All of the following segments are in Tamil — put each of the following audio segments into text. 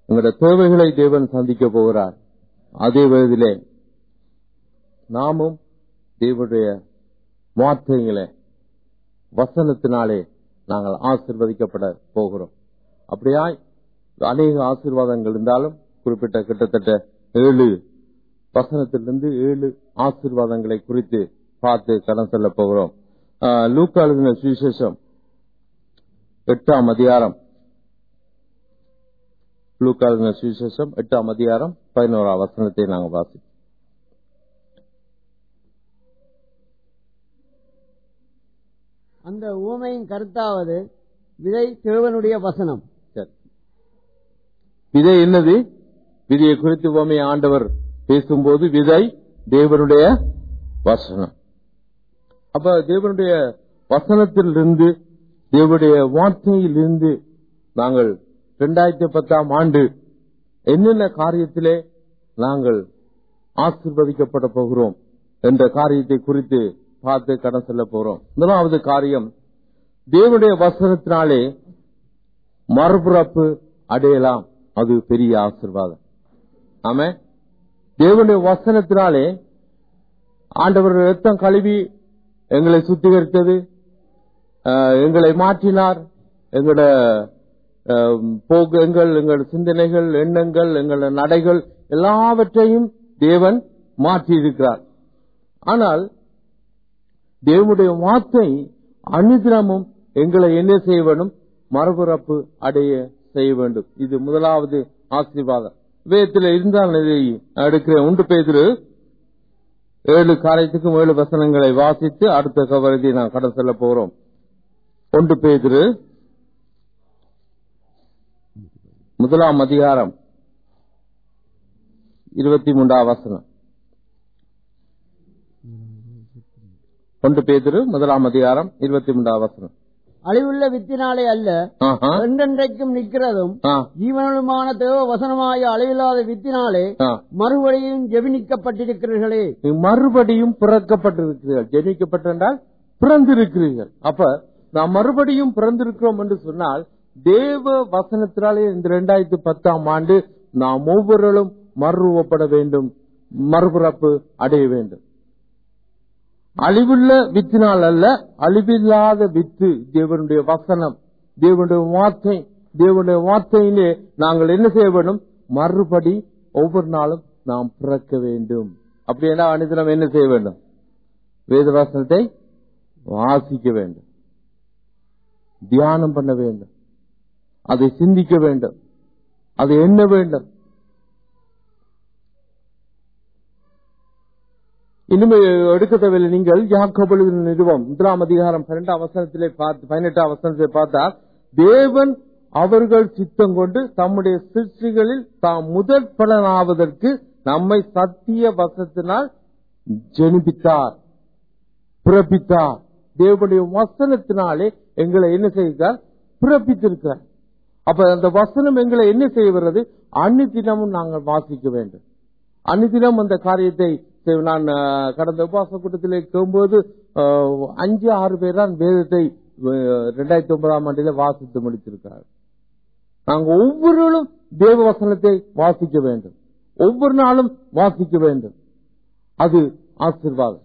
எங்களுடைய தேவைகளை தேவன் சந்திக்க போகிறார் அதே வேதிலே நாமும் தேவனுடைய வார்த்தைகளை வசனத்தினாலே நாங்கள் ஆசிர்வதிக்கப்பட போகிறோம் அப்படியாய் அநேக ஆசீர்வாதங்கள் இருந்தாலும் குறிப்பிட்ட கிட்டத்தட்ட ஏழு வசனத்திலிருந்து ஏழு ஆசீர்வாதங்களை குறித்து பார்த்து கடன் செல்ல போகிறோம் ஆஹ், லூக்கா எழுதின சுவிசேஷம் எட்டாம் அதிகாரம் லூக்கா எழுதின சுவிசேஷம் எட்டாம் அதிகாரம் பதினோராம் வசனத்தை நாங்கள் வாசி அந்த ஊமையின் கருத்தாவது விதை தேவனுடைய வசனம் சரி. விதை என்னது விதையை குறித்து உவமை ஆண்டவர் பேசும்போது விதை தேவனுடைய வசனம் அப்ப தேவனுடைய வசனத்திலிருந்து தேவனுடைய வார்த்தையிலிருந்து நாங்கள் இரண்டாயிரத்தி பத்தாம் ஆண்டு என்னென்ன காரியத்திலே நாங்கள் ஆசிர்வதிக்கப்பட போகிறோம் என்ற காரியத்தை குறித்து பார்த்து கடன் செல்ல போகிறோம் முதலாவது காரியம் தேவனுடைய வசனத்தினாலே மறுபிறப்பு அடையலாம் அது பெரிய ஆசீர்வாதம் ஆமே தேவனுடைய வசனத்தினாலே ஆண்டவர் ரத்தம் கழுவி எங்களை சுத்திகரித்தது அஹ், எங்களை மாற்றினார் எங்களோட அஹ், போக்கு எங்கள் எங்கள் சிந்தனைகள் எண்ணங்கள் எங்கள் நடைகள் எல்லாவற்றையும் தேவன் மாற்றி இருக்கிறார் ஆனால் தேவனுடைய வார்த்தை அனுதினமும் எங்களை என்ன செய்ய வேண்டும் மறுபிறப்பு அடைய செய்ய வேண்டும் இது முதலாவது ஆசீர்வாதம் வேதத்தில் இருந்தால் இதை எடுக்கிறேன் உண்டு பேதிரு ஏழு காரியத்துக்கும் ஏழு வசனங்களை வாசித்து அடுத்த கவரத்தை நான் கடன் செல்ல போகிறோம் ஒன்று பேதிரு முதலாம் அதிகாரம் இருபத்தி மூன்றாம் வசனம் ஒன்று பேதிரு முதலாம் அதிகாரம் இருபத்தி மூன்றாம் வசனம் அழிவுள்ள வித்தினாலே அல்ல ஆஹா. என்றென்றைக்கும் நிற்கிறதும் ஆ, ஜீவனுமான தேவ வசனமாய அழிவில்லாத வித்தினாலே ஆ. மறுபடியும் ஜெபினிக்கப்பட்டிருக்கிறீர்களே நீ மறுபடியும் பிறக்கப்பட்டிருக்கிறீர்கள் ஜெனிக்கப்பட்டிருந்தால் பிறந்திருக்கிறீர்கள் அப்ப நாம் மறுபடியும் பிறந்திருக்கிறோம் என்று சொன்னால் தேவ வசனத்தினாலே இந்த இரண்டாயிரத்தி பத்தாம் ஆண்டு நாம் ஒவ்வொருவரும் மறுரூபப்பட வேண்டும் மறுபிறப்பு அடைய வேண்டும் அழிவுள்ள வித்தினால் அல்ல அழிவில்லாத வித்து தேவனுடைய வசனம் தேவனுடைய வார்த்தை தேவனுடைய வார்த்தையிலே நாங்கள் என்ன செய்ய வேண்டும் மறுபடி ஒவ்வொரு நாளும் நாம் பிறக்க வேண்டும் அப்படி என்ன அனுதினம் என்ன செய்ய வேண்டும் வேத வசனத்தை வாசிக்க வேண்டும் தியானம் பண்ண வேண்டும் அதை சிந்திக்க வேண்டும் அதை எண்ண வேண்டும் இனிமே எடுக்க தேவையில்லை நீங்கள் யாக்கோபு நிறுவம் முதலாம் அதிகாரம் பன்னெண்டாம் வசனத்திலே பார்த்து பதினெட்டாம் வசனத்திலே பார்த்தா தேவன் அவர்கள் சித்தம் கொண்டு தம்முடைய சிருஷ்டிகளில் தாம் முதற் பலனாவதற்கு நம்மை சத்திய வசத்தினால் ஜெனிப்பித்தார் பிறப்பித்தார் தேவனுடைய வசனத்தினாலே எங்களை என்ன செய்கிறார் பிறப்பித்திருக்கிறார் அப்ப அந்த வசனம் எங்களை என்ன செய்வது அன்னிதினமும் நாங்கள் வாசிக்க வேண்டும் அன்னிதினம் அந்த காரியத்தை செய்- நான் அஹ், கடந்த உபவாச கூட்டத்திலே கேட்கும்போது அஹ், அஞ்சு ஆறு பேர் தான் வேதத்தை இரண்டாயிரத்தி ஒன்பதாம் ஆண்டில வாசித்து முடித்திருக்கிறார் நாங்கள் ஒவ்வொருவரும் தேவ வசனத்தை வாசிக்க வேண்டும் ஒவ்வொரு நாளும் வாசிக்க வேண்டும் அது ஆசீர்வாதம்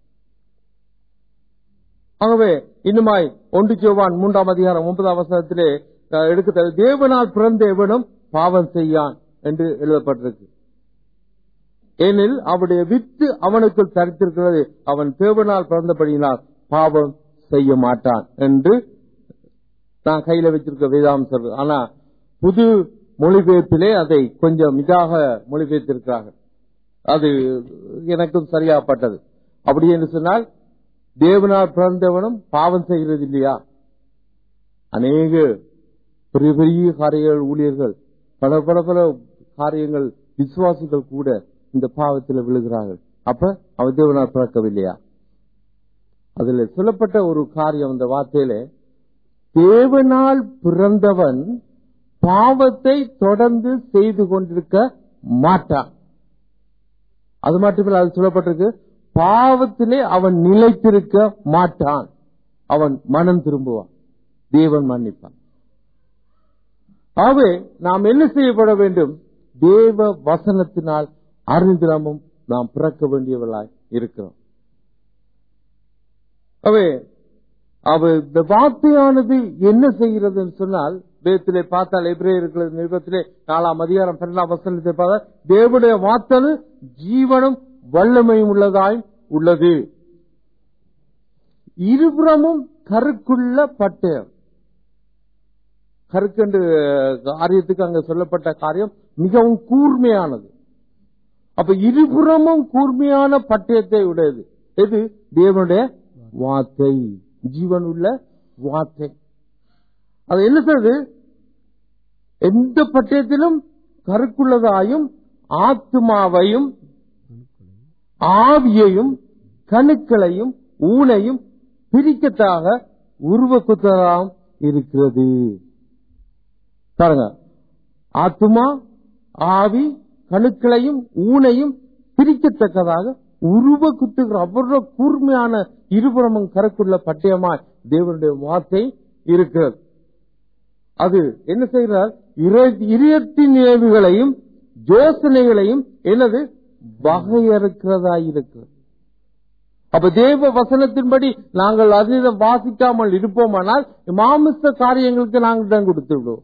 ஆகவே இன்னுமாய் ஒன்று ஜோவான் மூன்றாம் அதிகாரம் ஒன்பதாம் வசனத்திலே அஹ், எடுக்க தேவனால் பிறந்த எவனும் பாவம் செய்யான் என்று எழுதப்பட்டிருக்கு ஏனில் அவருடைய வித்து அவனுக்குள் தரித்திருக்கிறது அவன் தேவனால் பிறந்தபடியினால் பாவம் செய்ய மாட்டான் என்று நான் கையில வச்சிருக்க வேதாம்சர் ஆனா புது மொழிபெயர்ப்பிலே அதை கொஞ்சம் இதாக மொழிபெயர்த்திருக்கிறார்கள் அது எனக்கும் சரியாப்பட்டது அப்படி என்று சொன்னால் தேவனால் பிறந்தவனும் பாவம் செய்கிறது இல்லையா அநேக பெரிய பெரிய காரியங்கள் ஊழியர்கள் பல பல பல காரியங்கள் விசுவாசிகள் கூட இந்த பாவத்தில் விழுகிறார்கள் அப்ப அவன் தேவனால் பிறக்கவில்லையா அதுல சொல்லப்பட்ட ஒரு காரியம் அந்த வார்த்தையில தேவனால் பிறந்தவன் பாவத்தை தொடர்ந்து செய்து கொண்டிருக்க மாட்டான் அது மட்டுமில்ல அது சொல்லப்பட்டிருக்கு பாவத்திலே அவன் நிலைத்திருக்க மாட்டான் அவன் மனம் திரும்புவான் தேவன் மன்னிப்பான் ஆகவே நாம் என்ன செய்யப்பட வேண்டும் தேவ வசனத்தினால் அறிந்திரமும் நாம் பிறக்க வேண்டியவர்களாய் இருக்கிறோம் அவே அவ இந்த வார்த்தையானது என்ன செய்கிறதுன்னு சொன்னால் வேதத்திலே பார்த்தால் எபிரேயர்கள் நிருபத்திலே நாலாம் அதிகாரம் பன்னெண்டாம் வசனத்தை பார்த்தால் தேவனுடைய வார்த்தை ஜீவனும் வல்லமையும் உள்ளதாய் உள்ளது இருபுறமும் கருக்குள்ள பட்டயம் கருக்கண்டு காரியத்துக்கு அங்க சொல்லப்பட்ட காரியம் மிகவும் கூர்மையானது அப்ப இருபுறமும் கூர்மையான பட்டயத்தை உடையது எது தேவனுடைய வார்த்தை ஜீவன் உள்ள வார்த்தை அது என்ன சொல்றது எந்த பட்டயத்திலும் கருக்குள்ளதாயும் ஆத்மாவையும் ஆவியையும் கணுக்களையும் ஊனையும் பிரிக்கத்தாக உருவக்குத்தராம் இருக்கிறது பாருங்க ஆத்மா ஆவி கணுக்களையும் ஊனையும் பிரிக்கத்தக்கதாக உருவ குத்துகிற அவ்வளவு கூர்மையான இருபுறமும் கருக்குள்ள பட்டயமாய் தேவனுடைய வார்த்தை இருக்கிறது அது என்ன செய்கிறார் இதயத்தின் நினைவுகளையும் யோசனைகளையும் என்னது வகையறுக்கிறதாயிருக்கிறது அப்ப தேவ வசனத்தின்படி நாங்கள் அதில் வாசிக்காமல் இருப்போமானால் மாமிச காரியங்களுக்கு நாங்கள் இடம் கொடுத்து விடுவோம்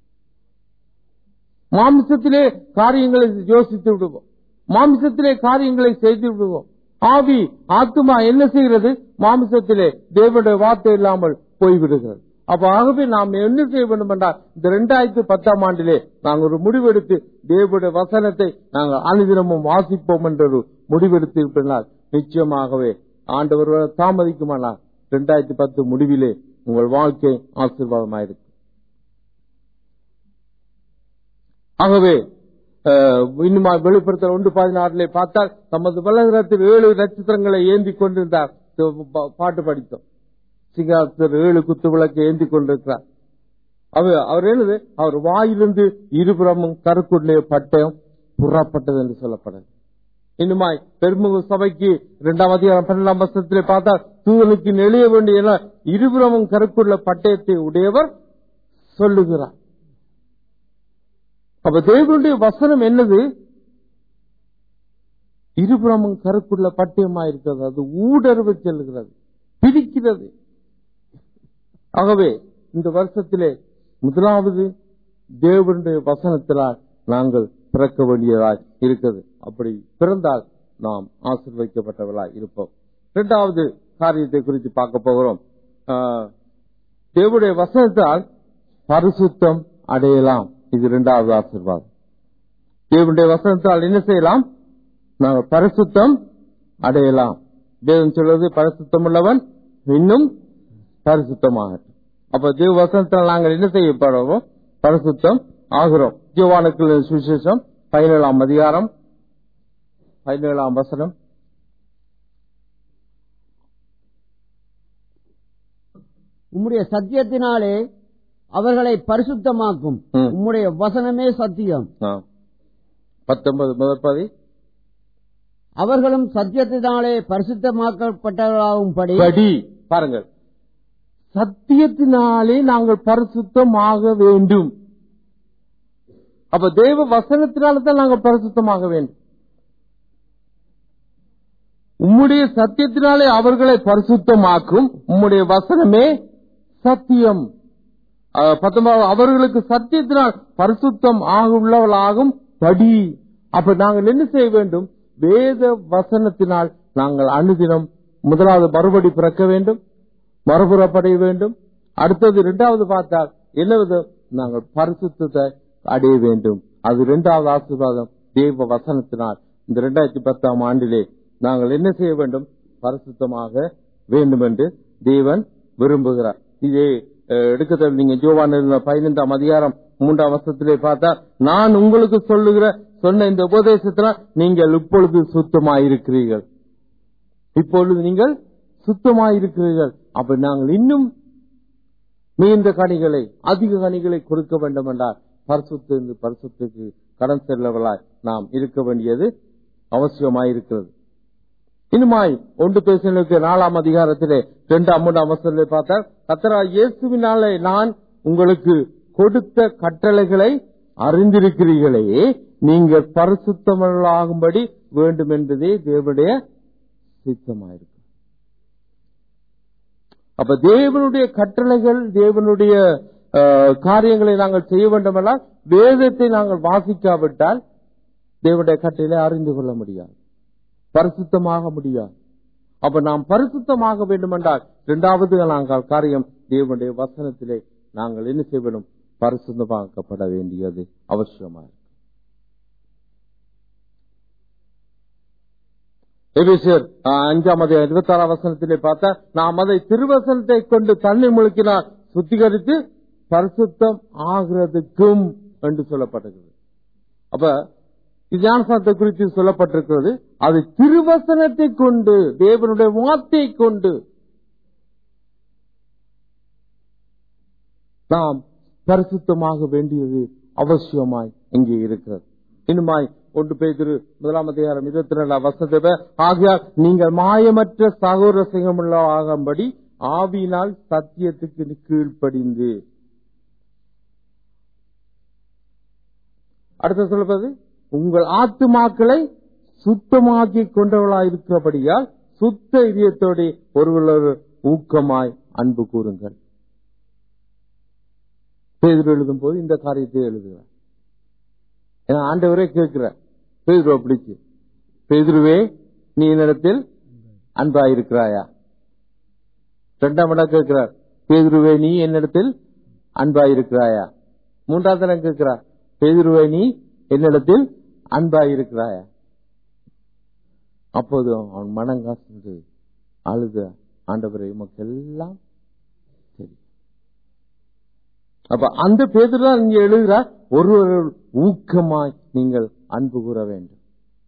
மாமிசத்திலே காரியங்களை யோசித்து விடுவோம் மாமிசத்திலே காரியங்களை செய்து விடுவோம் ஆவி ஆத்மா என்ன செய்கிறது மாமிசத்திலே தேவனுடைய வார்த்தை இல்லாமல் போய்விடுகிறது அப்ப ஆகவே நாம் என்ன செய்ய வேண்டும் என்றால் இந்த இரண்டாயிரத்தி பத்தாம் ஆண்டிலே நாங்கள் ஒரு முடிவெடுத்து தேவனுடைய வசனத்தை நாங்கள் அனுதினமும் வாசிப்போம் என்ற ஒரு முடிவெடுத்து விட்டனால் நிச்சயமாகவே ஆண்டவர் தாமதிக்குமானால் இரண்டாயிரத்தி பத்து முடிவிலே உங்கள் வாழ்க்கை ஆசீர்வாதமாயிருக்கும் ஆகவே இன்னுமா வெளிப்படுத்தல் ஒன்று பதினாறுல பார்த்தால் தமது வல்லகரத்தில் ஏழு நட்சத்திரங்களை ஏந்தி கொண்டிருந்தார் பாட்டு படித்தோம் சிங்காசர் ஏழு குத்து விளக்கை ஏந்தி கொண்டிருக்கிறார் அவர் அவர் என்னது அவர் வாயிலிருந்து இருபுறமும் கருக்குள்ளே பட்டயம் புறப்பட்டது என்று சொல்லப்படுது இன்னுமாய் பெருமுக சபைக்கு இரண்டாம் அதிகாரம் பன்னெண்டாம் வருஷத்திலே பார்த்தால் தூதனுக்கு நெளிய வேண்டிய இருபுறமும் கருக்குள்ள பட்டயத்தை உடையவர் சொல்லுகிறார் அப்ப தேவனுடைய வசனம் என்னது இருபுறமும் கருக்குள்ள பட்டயமா இருக்கிறது அது ஊடறுவு செல்கிறது பிடிக்கிறது ஆகவே இந்த வருஷத்திலே முதலாவது தேவனுடைய வசனத்தினால் நாங்கள் பிறக்க வேண்டியதாய் இருக்கிறது அப்படி பிறந்தால் நாம் ஆசிர்வதிக்கப்பட்டவர்களாய் இருப்போம் இரண்டாவது காரியத்தை குறித்து பார்க்க போகிறோம் தேவனுடைய வசனத்தால் பரிசுத்தம் அடையலாம் இது இரண்டாவது ஆசிர்வாதம் தேவனுடைய வசனத்தால் என்ன செய்யலாம் நாங்கள் பரிசுத்தம் அடையலாம் தேவன் சொல்வது பரிசுத்தம் உள்ளவன் இன்னும் பரிசுத்தமாகட்டும் அப்ப தேவ வசனத்தால் நாங்கள் என்ன செய்யப்படுவோம் பரிசுத்தம் ஆகிறோம் ஜீவானுக்கு சுவிசேஷம் பதினேழாம் அதிகாரம் பதினேழாம் வசனம் உம்முடைய சத்தியத்தினாலே அவர்களை பரிசுத்தமாக்கும் ம். உம்முடைய வசனமே சத்தியம் ஆ. பத்தொன்பது முதல் பதி அவர்களும் சத்தியத்தினாலே பரிசுத்தமாக்கப்பட்டவர்களாகும்படி படி பாருங்கள் சத்தியத்தினாலே நாங்கள் பரிசுத்தம் ஆக வேண்டும் அப்ப தேவ வசனத்தினால தான் நாங்கள் பரிசுத்தமாக வேண்டும் உம்முடைய சத்தியத்தினாலே அவர்களை பரிசுத்தமாக்கும் உம்முடைய வசனமே சத்தியம் அஹ், பத்தொன்பதாவது அவர்களுக்கு சத்தியத்தினால் பரிசுத்தம் ஆக உள்ளவர்களாகும் படி அப்ப நாங்கள் என்ன செய்ய வேண்டும் வேத வசனத்தினால் நாங்கள் அனுதினம் முதலாவது மறுபடி பிறக்க வேண்டும் மறுபுறப்படைய வேண்டும் அடுத்தது இரண்டாவது பார்த்தால் என்னவது நாங்கள் பரிசுத்தத்தை அடைய வேண்டும் அது இரண்டாவது ஆசீர்வாதம் தேவ வசனத்தினால் இந்த இரண்டாயிரத்தி பத்தாம் ஆண்டிலே நாங்கள் என்ன செய்ய வேண்டும் பரிசுத்தமாக வேண்டும் என்று தேவன் விரும்புகிறார் இதே அஹ், எடுக்கத்தல் நீங்க ஜோவான் பதினைந்தாம் அதிகாரம் மூன்றாம் வருஷத்திலே பார்த்தா நான் உங்களுக்கு சொல்லுகிற சொன்ன இந்த உபதேசத்தினால் நீங்கள் இப்பொழுது சுத்தமாயிருக்கிறீர்கள் இப்பொழுது நீங்கள் சுத்தமாயிருக்கிறீர்கள் அப்ப நாங்கள் இன்னும் மிகுந்த கனிகளை அதிக கனிகளை கொடுக்க வேண்டும் என்றால் பரிசுத்திலிருந்து பரிசுத்துக்கு கடன் செல்லவர்களாய் நாம் இருக்க வேண்டியது அவசியமாயிருக்கிறது இனிமாய் ஒன்று பேசினுக்கு நாலாம் அதிகாரத்திலே இரண்டாம் மூன்றாம் அவசரத்திலே பார்த்தால் கத்தரா இயேசுவினாலே நான் உங்களுக்கு கொடுத்த கட்டளைகளை அறிந்திருக்கிறீர்களே நீங்கள் பரிசுத்தமர்களாகும்படி வேண்டும் என்பதே தேவனுடைய சித்தமாயிருக்கு அப்ப தேவனுடைய கட்டளைகள் தேவனுடைய அஹ், காரியங்களை நாங்கள் செய்ய வேண்டுமென்றால் வேதத்தை நாங்கள் வாசிக்காவிட்டால் தேவனுடைய கட்டளை அறிந்து கொள்ள முடியாது பரிசுத்தமாக முடியாது அப்ப நாம் பரிசுத்தமாக வேண்டுமென்றால் இரண்டாவது நாங்கள் காரியம் தேவனுடைய வசனத்திலே நாங்கள் என்ன செய்ய வேண்டும் பரிசுத்தமாக்கப்பட வேண்டியது அவசியமாக இருக்கு. எபேசியர் அஹ், அஞ்சாம் அதிகாரம் இருபத்தி ஆறாம் வசனத்திலே பார்த்தா நாம் அதை திருவசனத்தை கொண்டு தண்ணீர் முழுக்கினால் சுத்திகரித்து பரிசுத்தம் ஆகிறதுக்கும் என்று சொல்லப்பட்டிருக்கிறது அப்ப ஞானசானத்தை குறித்து சொல்லப்பட்டிருக்கிறது அது திருவசனத்தை கொண்டு தேவனுடைய வார்த்தை கொண்டு நாம் பரிசுத்தமாக வேண்டியது அவசியமாய் இங்கே இருக்கிறது இன்னுமாய் ஒன்று பேதிரு முதலாம் அதிகாரம் இருபத்தி ரெண்டாம் வசனத்தை ஆகையால் நீங்கள் மாயமற்ற சகோதர சிங்கமுள்ளவாகும்படி ஆவியினால் சத்தியத்துக்கு கீழ்ப்படிந்து அடுத்து சொல்வது உங்கள் ஆத்துமாக்களை சுத்தமாக்கி கொண்டவர்களாய் இருக்கிறபடியால் சுத்த இதயத்தோடு ஒருவர் ஊக்கமாய் அன்பு கூறுங்கள் பேதுரு எழுதும் போது இந்த காரியத்தை எழுதுகிறார் ஏன்னா ஆண்டவரே கேட்கிறார் பேதுருவை பிடிச்சு பேதுருவே நீ என்னிடத்தில் அன்பாயிருக்கிறாயா இரண்டாம் இடம் கேட்கிறார் பேதுருவே நீ என்னிடத்தில் அன்பாயிருக்கிறாயா மூன்றாவது இடம் கேட்கிறார் பேதுருவே நீ என்னிடத்தில் அன்பாயிருக்கிறாயா அப்போது அவன் மனம் காசு அழுத ஆண்டவரை உமக்கு எல்லாம் தெரியும் அப்ப அந்த பேதர் தான் இங்க எழுதுகிறார் ஒருவர் ஊக்கமாய் நீங்கள் அன்பு கூற வேண்டும்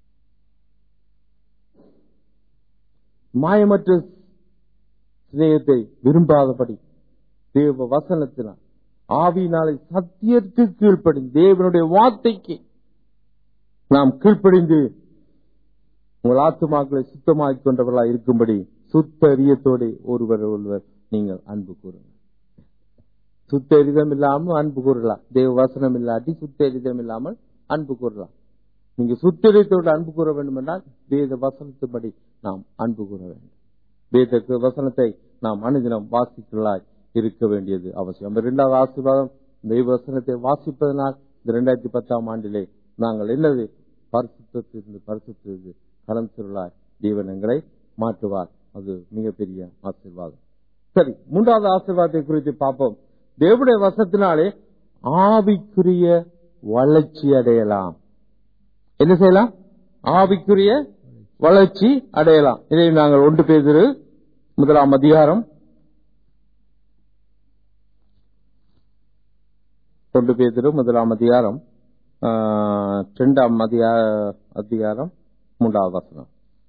மாயமற்ற சிநேகத்தை விரும்பாதபடி தேவ வசனத்தினால் ஆவியினாலே சத்தியத்துக்கு கீழ்ப்படி தேவனுடைய வார்த்தைக்கு நாம் கீழ்ப்படிந்து உங்கள் ஆத்துமாக்களை சுத்தமாக்கிக் கொண்டவர்களாக இருக்கும்படி சுத்த எரியத்தோடு ஒருவர் ஒருவர் நீங்கள் அன்பு கூறுங்கள் சுத்த எரிதம் இல்லாமல் அன்பு கூறலாம் தேவ வசனம் இல்லாட்டி சுத்த எரிதம் இல்லாமல் அன்பு கூறலாம் நீங்க சுத்தரித்தோடு அன்பு கூற வேண்டும் என்றால் வேத வசனத்தின்படி நாம் அன்பு கூற வேண்டும் வேத வசனத்தை நாம் அனுதினம் வாசிக்கலாய் இருக்க வேண்டியது அவசியம் அந்த இரண்டாவது ஆசீர்வாதம் தெய்வ வசனத்தை வாசிப்பதனால் இந்த இரண்டாயிரத்தி பத்தாம் ஆண்டிலே நாங்கள் என்னது பரிசுத்திலிருந்து பரிசுத்திலிருந்து கலம் சுருளாய் ஜீவனங்களை மாற்றுவார் அது மிகப்பெரிய ஆசீர்வாதம் சரி மூன்றாவது ஆசீர்வாதத்தை குறித்து பார்ப்போம் தேவனுடைய வசத்தினாலே ஆவிக்குரிய வளர்ச்சி அடையலாம் என்ன செய்யலாம் ஆவிக்குரிய வளர்ச்சி அடையலாம் இதை நாங்கள் ஒன்று பேதிரு முதலாம் அதிகாரம் ஒன்று பேதிரு முதலாம் அதிகாரம் ஆஹ், இரண்டாம் அதிகா- அதிகாரம் மூன்றாவது வசனம்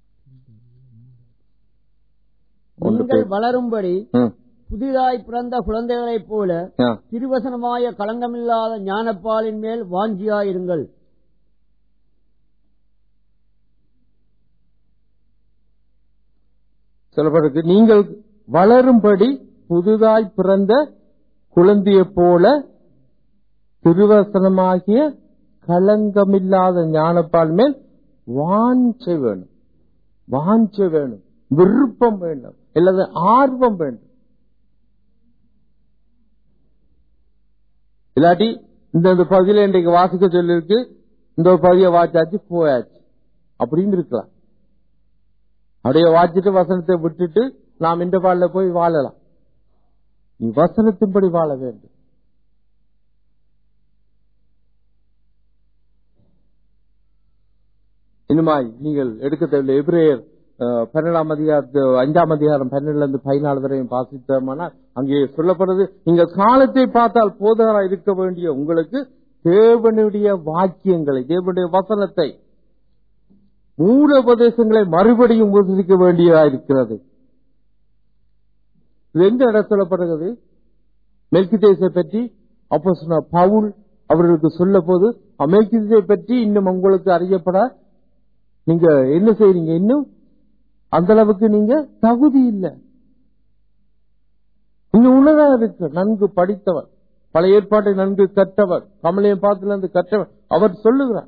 ஒன்று நீங்கள் பேர் வளரும்படி ம், புதிதாய் பிறந்த குழந்தைகளைப் போல ஆ. திருவசனமாய களங்கமில்லாத ஞானப்பாலின் மேல் வாஞ்சியாயிருங்கள் சொல்லப்பட்டிருக்கு நீங்கள் வளரும்படி புதுதாய் பிறந்த குழந்தையைப் போல திருவசனமாகிய களங்கமில்லாத ஞானப்பால் மேல் வாஞ்சை வேணும் வாஞ்சை வேணும் விருப்பம் வேண்டும் அல்லது ஆர்வம் வேண்டும் இல்லாட்டி இந்த இந்த பகுதியில இன்றைக்கு வாசிக்க சொல்லிருக்கு இந்த ஒரு பகுதியை வாச்சாச்சு போயாச்சு அப்படின்னு இருக்கலாம் அப்படியே வாச்சிட்டு வசனத்தை விட்டுட்டு நாம் இந்த பாடல போய் வாழலாம் நீ வசனத்தின்படி வாழ வேண்டும் இனிமாய் நீங்கள் எடுக்க தேவையில்லை எபிரேயர் அஹ், பன்னெண்டாம் அதிகாரத்து அஞ்சாம் அதிகாரம் பன்னெண்டுல இருந்து பதினாலு வரையும் வாசித்தோம்னா அங்கே சொல்லப்படுறது நீங்கள் காலத்தை பார்த்தால் போதகராக இருக்க வேண்டிய உங்களுக்கு தேவனுடைய வாக்கியங்களை தேவனுடைய வசனத்தை மூல உபதேசங்களை மறுபடியும் உபதேசிக்க வேண்டியதா இருக்கிறது இது எந்த இடம் சொல்லப்படுகிறது மெல்கிதேசை பற்றி அப்போ பவுல் அவர்களுக்கு சொல்ல போது மெல்கிதேசை பற்றி இன்னும் உங்களுக்கு அறியப்பட நீங்க என்ன செய்றீங்க இன்னும் அந்த அளவுக்கு நீங்க தகுதி இல்லை நீங்க உன்னதா இருக்கு நன்கு படித்தவர் பழைய ஏற்பாட்டை நன்கு கற்றவர் கமலையும் பார்த்திலிருந்து கற்றவர் அவர் சொல்லுகிறார்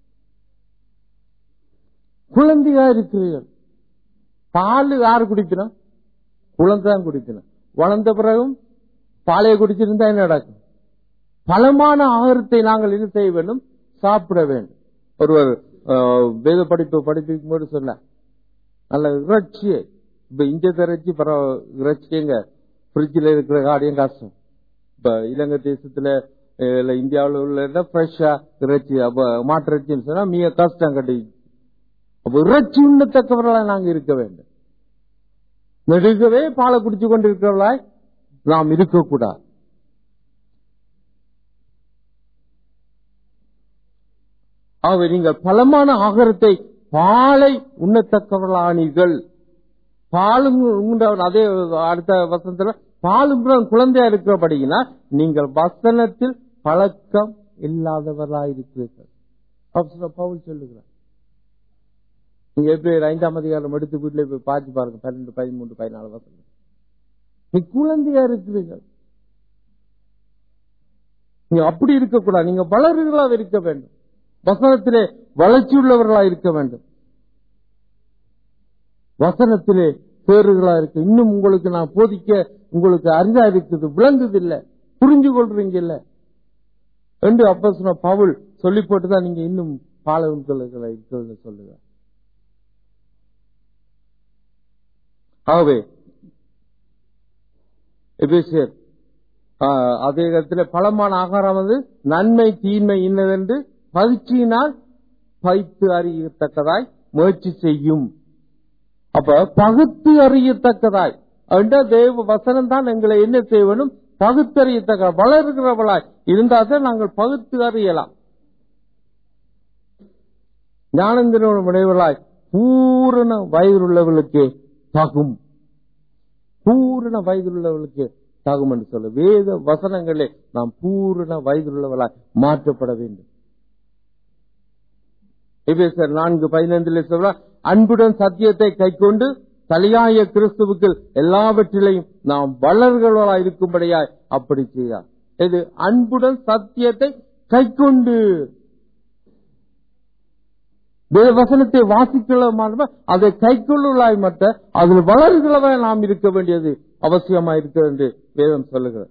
குழந்தையா இருக்கிறீர்கள் பால் யாரு குடிக்கணும் குழந்தை தான் குடிக்கணும் வளர்ந்த பிறகும் பாலையை குடிச்சிருந்தா என்ன நடக்கும் பலமான ஆகாரத்தை நாங்கள் என்ன செய்ய வேண்டும் சாப்பிட வேண்டும் ஒருவர் அஹ், வேத படிப்பு படிப்பிக்கும் போது சொன்னார் நல்ல இறைச்சியை இப்ப இங்க இறைச்சி பரவ இறைச்சி எங்க ஃப்ரிட்ஜில் இருக்கிற காரியம் கஷ்டம் இப்ப இலங்கை தேசத்துல அஹ், இல்ல இந்தியாவில் உள்ள ஃப்ரெஷ்ஷா இறைச்சி அப்ப மாட்டு இறைச்சின்னு சொன்னா மிக கஷ்டம் கட்டி அப்ப இறைச்சி உண்ணத்தக்கவர்களாய் நாங்க இருக்க வேண்டும் நெடுகவே பாலை குடிச்சு கொண்டு இருக்கிறவர்களாய் நாம் இருக்கக்கூடாது ஆகவே நீங்கள் பலமான ஆகாரத்தை பாலை உண்ணத்தக்கவர்களானீர்கள் பாலும் உண்டவன் அதே அடுத்த வசனத்துல பாலும் குழந்தையா இருக்கிறபடினா நீங்கள் வசனத்தில் பழக்கம் இல்லாதவர்களாயிருக்கிறீர்கள் அப்போஸ்தலன் பவுல் சொல்லுகிறார் நீங்க எப்படி ஐந்தாம் அதிகாரம் எடுத்து வீட்டுல போய் பார்த்து பாருங்க பன்னெண்டு பதிமூன்று பதினாலு வசனம் நீ குழந்தையா இருக்கிறீர்கள் நீங்க அப்படி இருக்கக்கூடாது நீங்க வளர்களாக இருக்க வேண்டும் வசனத்திலே வளர்ச்சி உள்ளவர்களா இருக்க வேண்டும் வசனத்திலே பேறுகளா இருக்கு இன்னும் உங்களுக்கு நான் போதிக்க உங்களுக்கு அரிதா இருக்குது விளங்குது இல்ல புரிஞ்சு கொள்றீங்க இல்ல என்று அப்ப சொன்ன பவுல் சொல்லி போட்டுதான் நீங்க இன்னும் பாலவன்களை இருக்கிறது சொல்லுங்க ஆகவே எபேசியர் ஆஹ், அதே இடத்துல பலமான ஆகாரம் வந்து நன்மை தீன்மை இன்னதென்று பயிற்சியினால் பைத்து அறியத்தக்கதாய் முயற்சி செய்யும் அப்ப பகுத்து அறியத்தக்கதாய் என்ற தேவ வசனம் தான் எங்களை என்ன செய்யணும் பகுத்தறியத்தக்க வளர்கிறவளாய் இருந்தால் தான் நாங்கள் பகுத்து அறியலாம் ஞானந்திரோட முனைவர்களாய் பூரண வயதுள்ளவர்களுக்கே தகும் பூரண வயதுள்ளவர்களுக்கு தகும் என்று சொல்ல வேத வசனங்களே நாம் பூரண வயதுள்ளவர்களாய் மாற்றப்பட வேண்டும் எபேசியர் நான்கு பதினைந்திலே சொல்ல அன்புடன் சத்தியத்தை கைக்கொண்டு தலையாய கிறிஸ்துவுக்கு எல்லாவற்றிலையும் நாம் வளர்களாய் இருக்கும்படியாய் அப்படி செய்யார் இது அன்புடன் சத்தியத்தை கைக்கொண்டு வேத வசனத்தை வாசிக்கலாம் அதை கைக்கொள்ளாய் மற்ற அதில் வளர்களாக நாம் இருக்க வேண்டியது அவசியமா இருக்க என்று வேதம் சொல்லுகிறது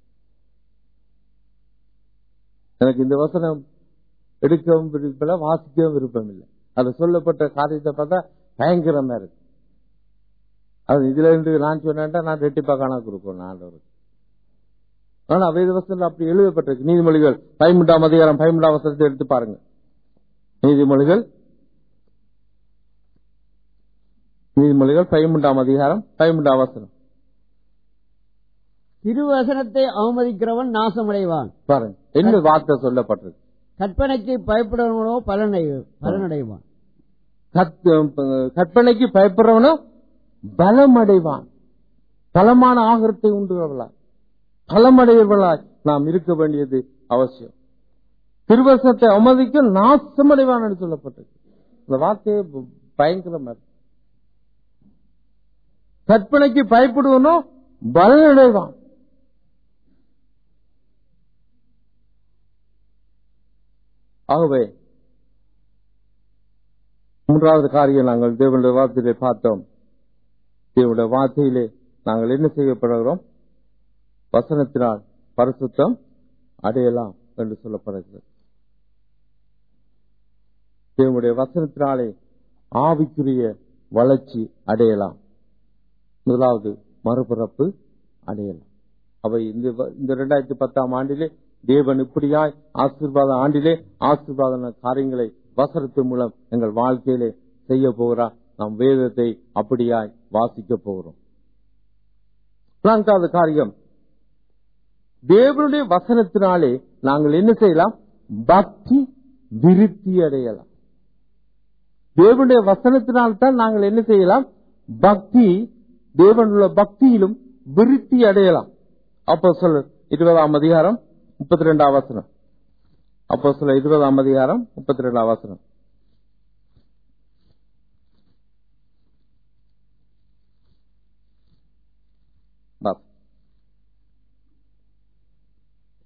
எனக்கு இந்த வசனம் எடுக்கவும் விருப்பமில்லை வாசிக்கவும் விருப்பம் இல்லை அது சொல்லப்பட்ட காரியத்தை பார்த்தா பயங்கரமா இருக்கு அது இதுல இருந்து நான் சொன்னேன்டா நான் ரெட்டிப்பா காணா கொடுக்கணும் ஆண்டவருக்கு ஆனா வேத வசனம் அப்படி எழுதப்பட்டிருக்கு நீதிமொழிகள் பதிமூன்றாம் அதிகாரம் பதிமூன்றாம் வசனத்தை எடுத்து பாருங்க நீதிமொழிகள் நீதிமொழிகள் பதிமூன்றாம் அதிகாரம் பதிமூன்றாம் வசனம் திருவசனத்தை அவமதிக்கிறவன் நாசமடைவான் பாருங்க என்ன வார்த்தை சொல்லப்பட்டிருக்கு கற்பனைக்கு பயப்படுவனோ பலனை பலனடைவான் கத்- கற்பனைக்கு பயப்படுறவனும் பலமடைவான் பலமான ஆகரத்தை உண்டுகிறவளா பலமடைவர்களாய் நாம் இருக்க வேண்டியது அவசியம் திருவசனத்தை அவமதிக்க நாசமடைவான் என்று சொல்லப்பட்டது இந்த வார்த்தையை ப- பயங்கரமா இருக்கு. கற்பனைக்கு பயப்படுவனோ பலனடைவான் ஆகவே மூன்றாவது காரியம் நாங்கள் தேவனுடைய வார்த்தையிலே பார்த்தோம் தேவனுடைய வார்த்தையிலே நாங்கள் என்ன செய்யப்படுகிறோம் வசனத்தினால் பரிசுத்தம் அடையலாம் என்று சொல்லப்படுகிறது தேவனுடைய வசனத்தினாலே ஆவிக்குரிய வளர்ச்சி அடையலாம் முதலாவது மறுபிறப்பு அடையலாம் அவை இந்த வ- இந்த இரண்டாயிரத்தி பத்தாம் ஆண்டிலே தேவன் இப்படியாய் ஆசீர்வாத ஆண்டிலே ஆசீர்வாத காரியங்களை வசனத்தின் மூலம் எங்கள் வாழ்க்கையிலே செய்ய போகிறார் நாம் வேதத்தை அப்படியாய் வாசிக்க போகிறோம் நான்காவது காரியம் தேவனுடைய வசனத்தினாலே நாங்கள் என்ன செய்யலாம் பக்தி விருத்தி அடையலாம் தேவனுடைய வசனத்தினால் தான் நாங்கள் என்ன செய்யலாம் பக்தி தேவனுள்ள பக்தியிலும் விருத்தி அடையலாம் அப்போ சொல்ல இருபதாம் அதிகாரம் முப்பத்தி ரெண்டாம் வசனம் அப்போ சொல்ல இருபதாம் அதிகாரம் முப்பத்தி ரெண்டாம் வசனம் வாசி.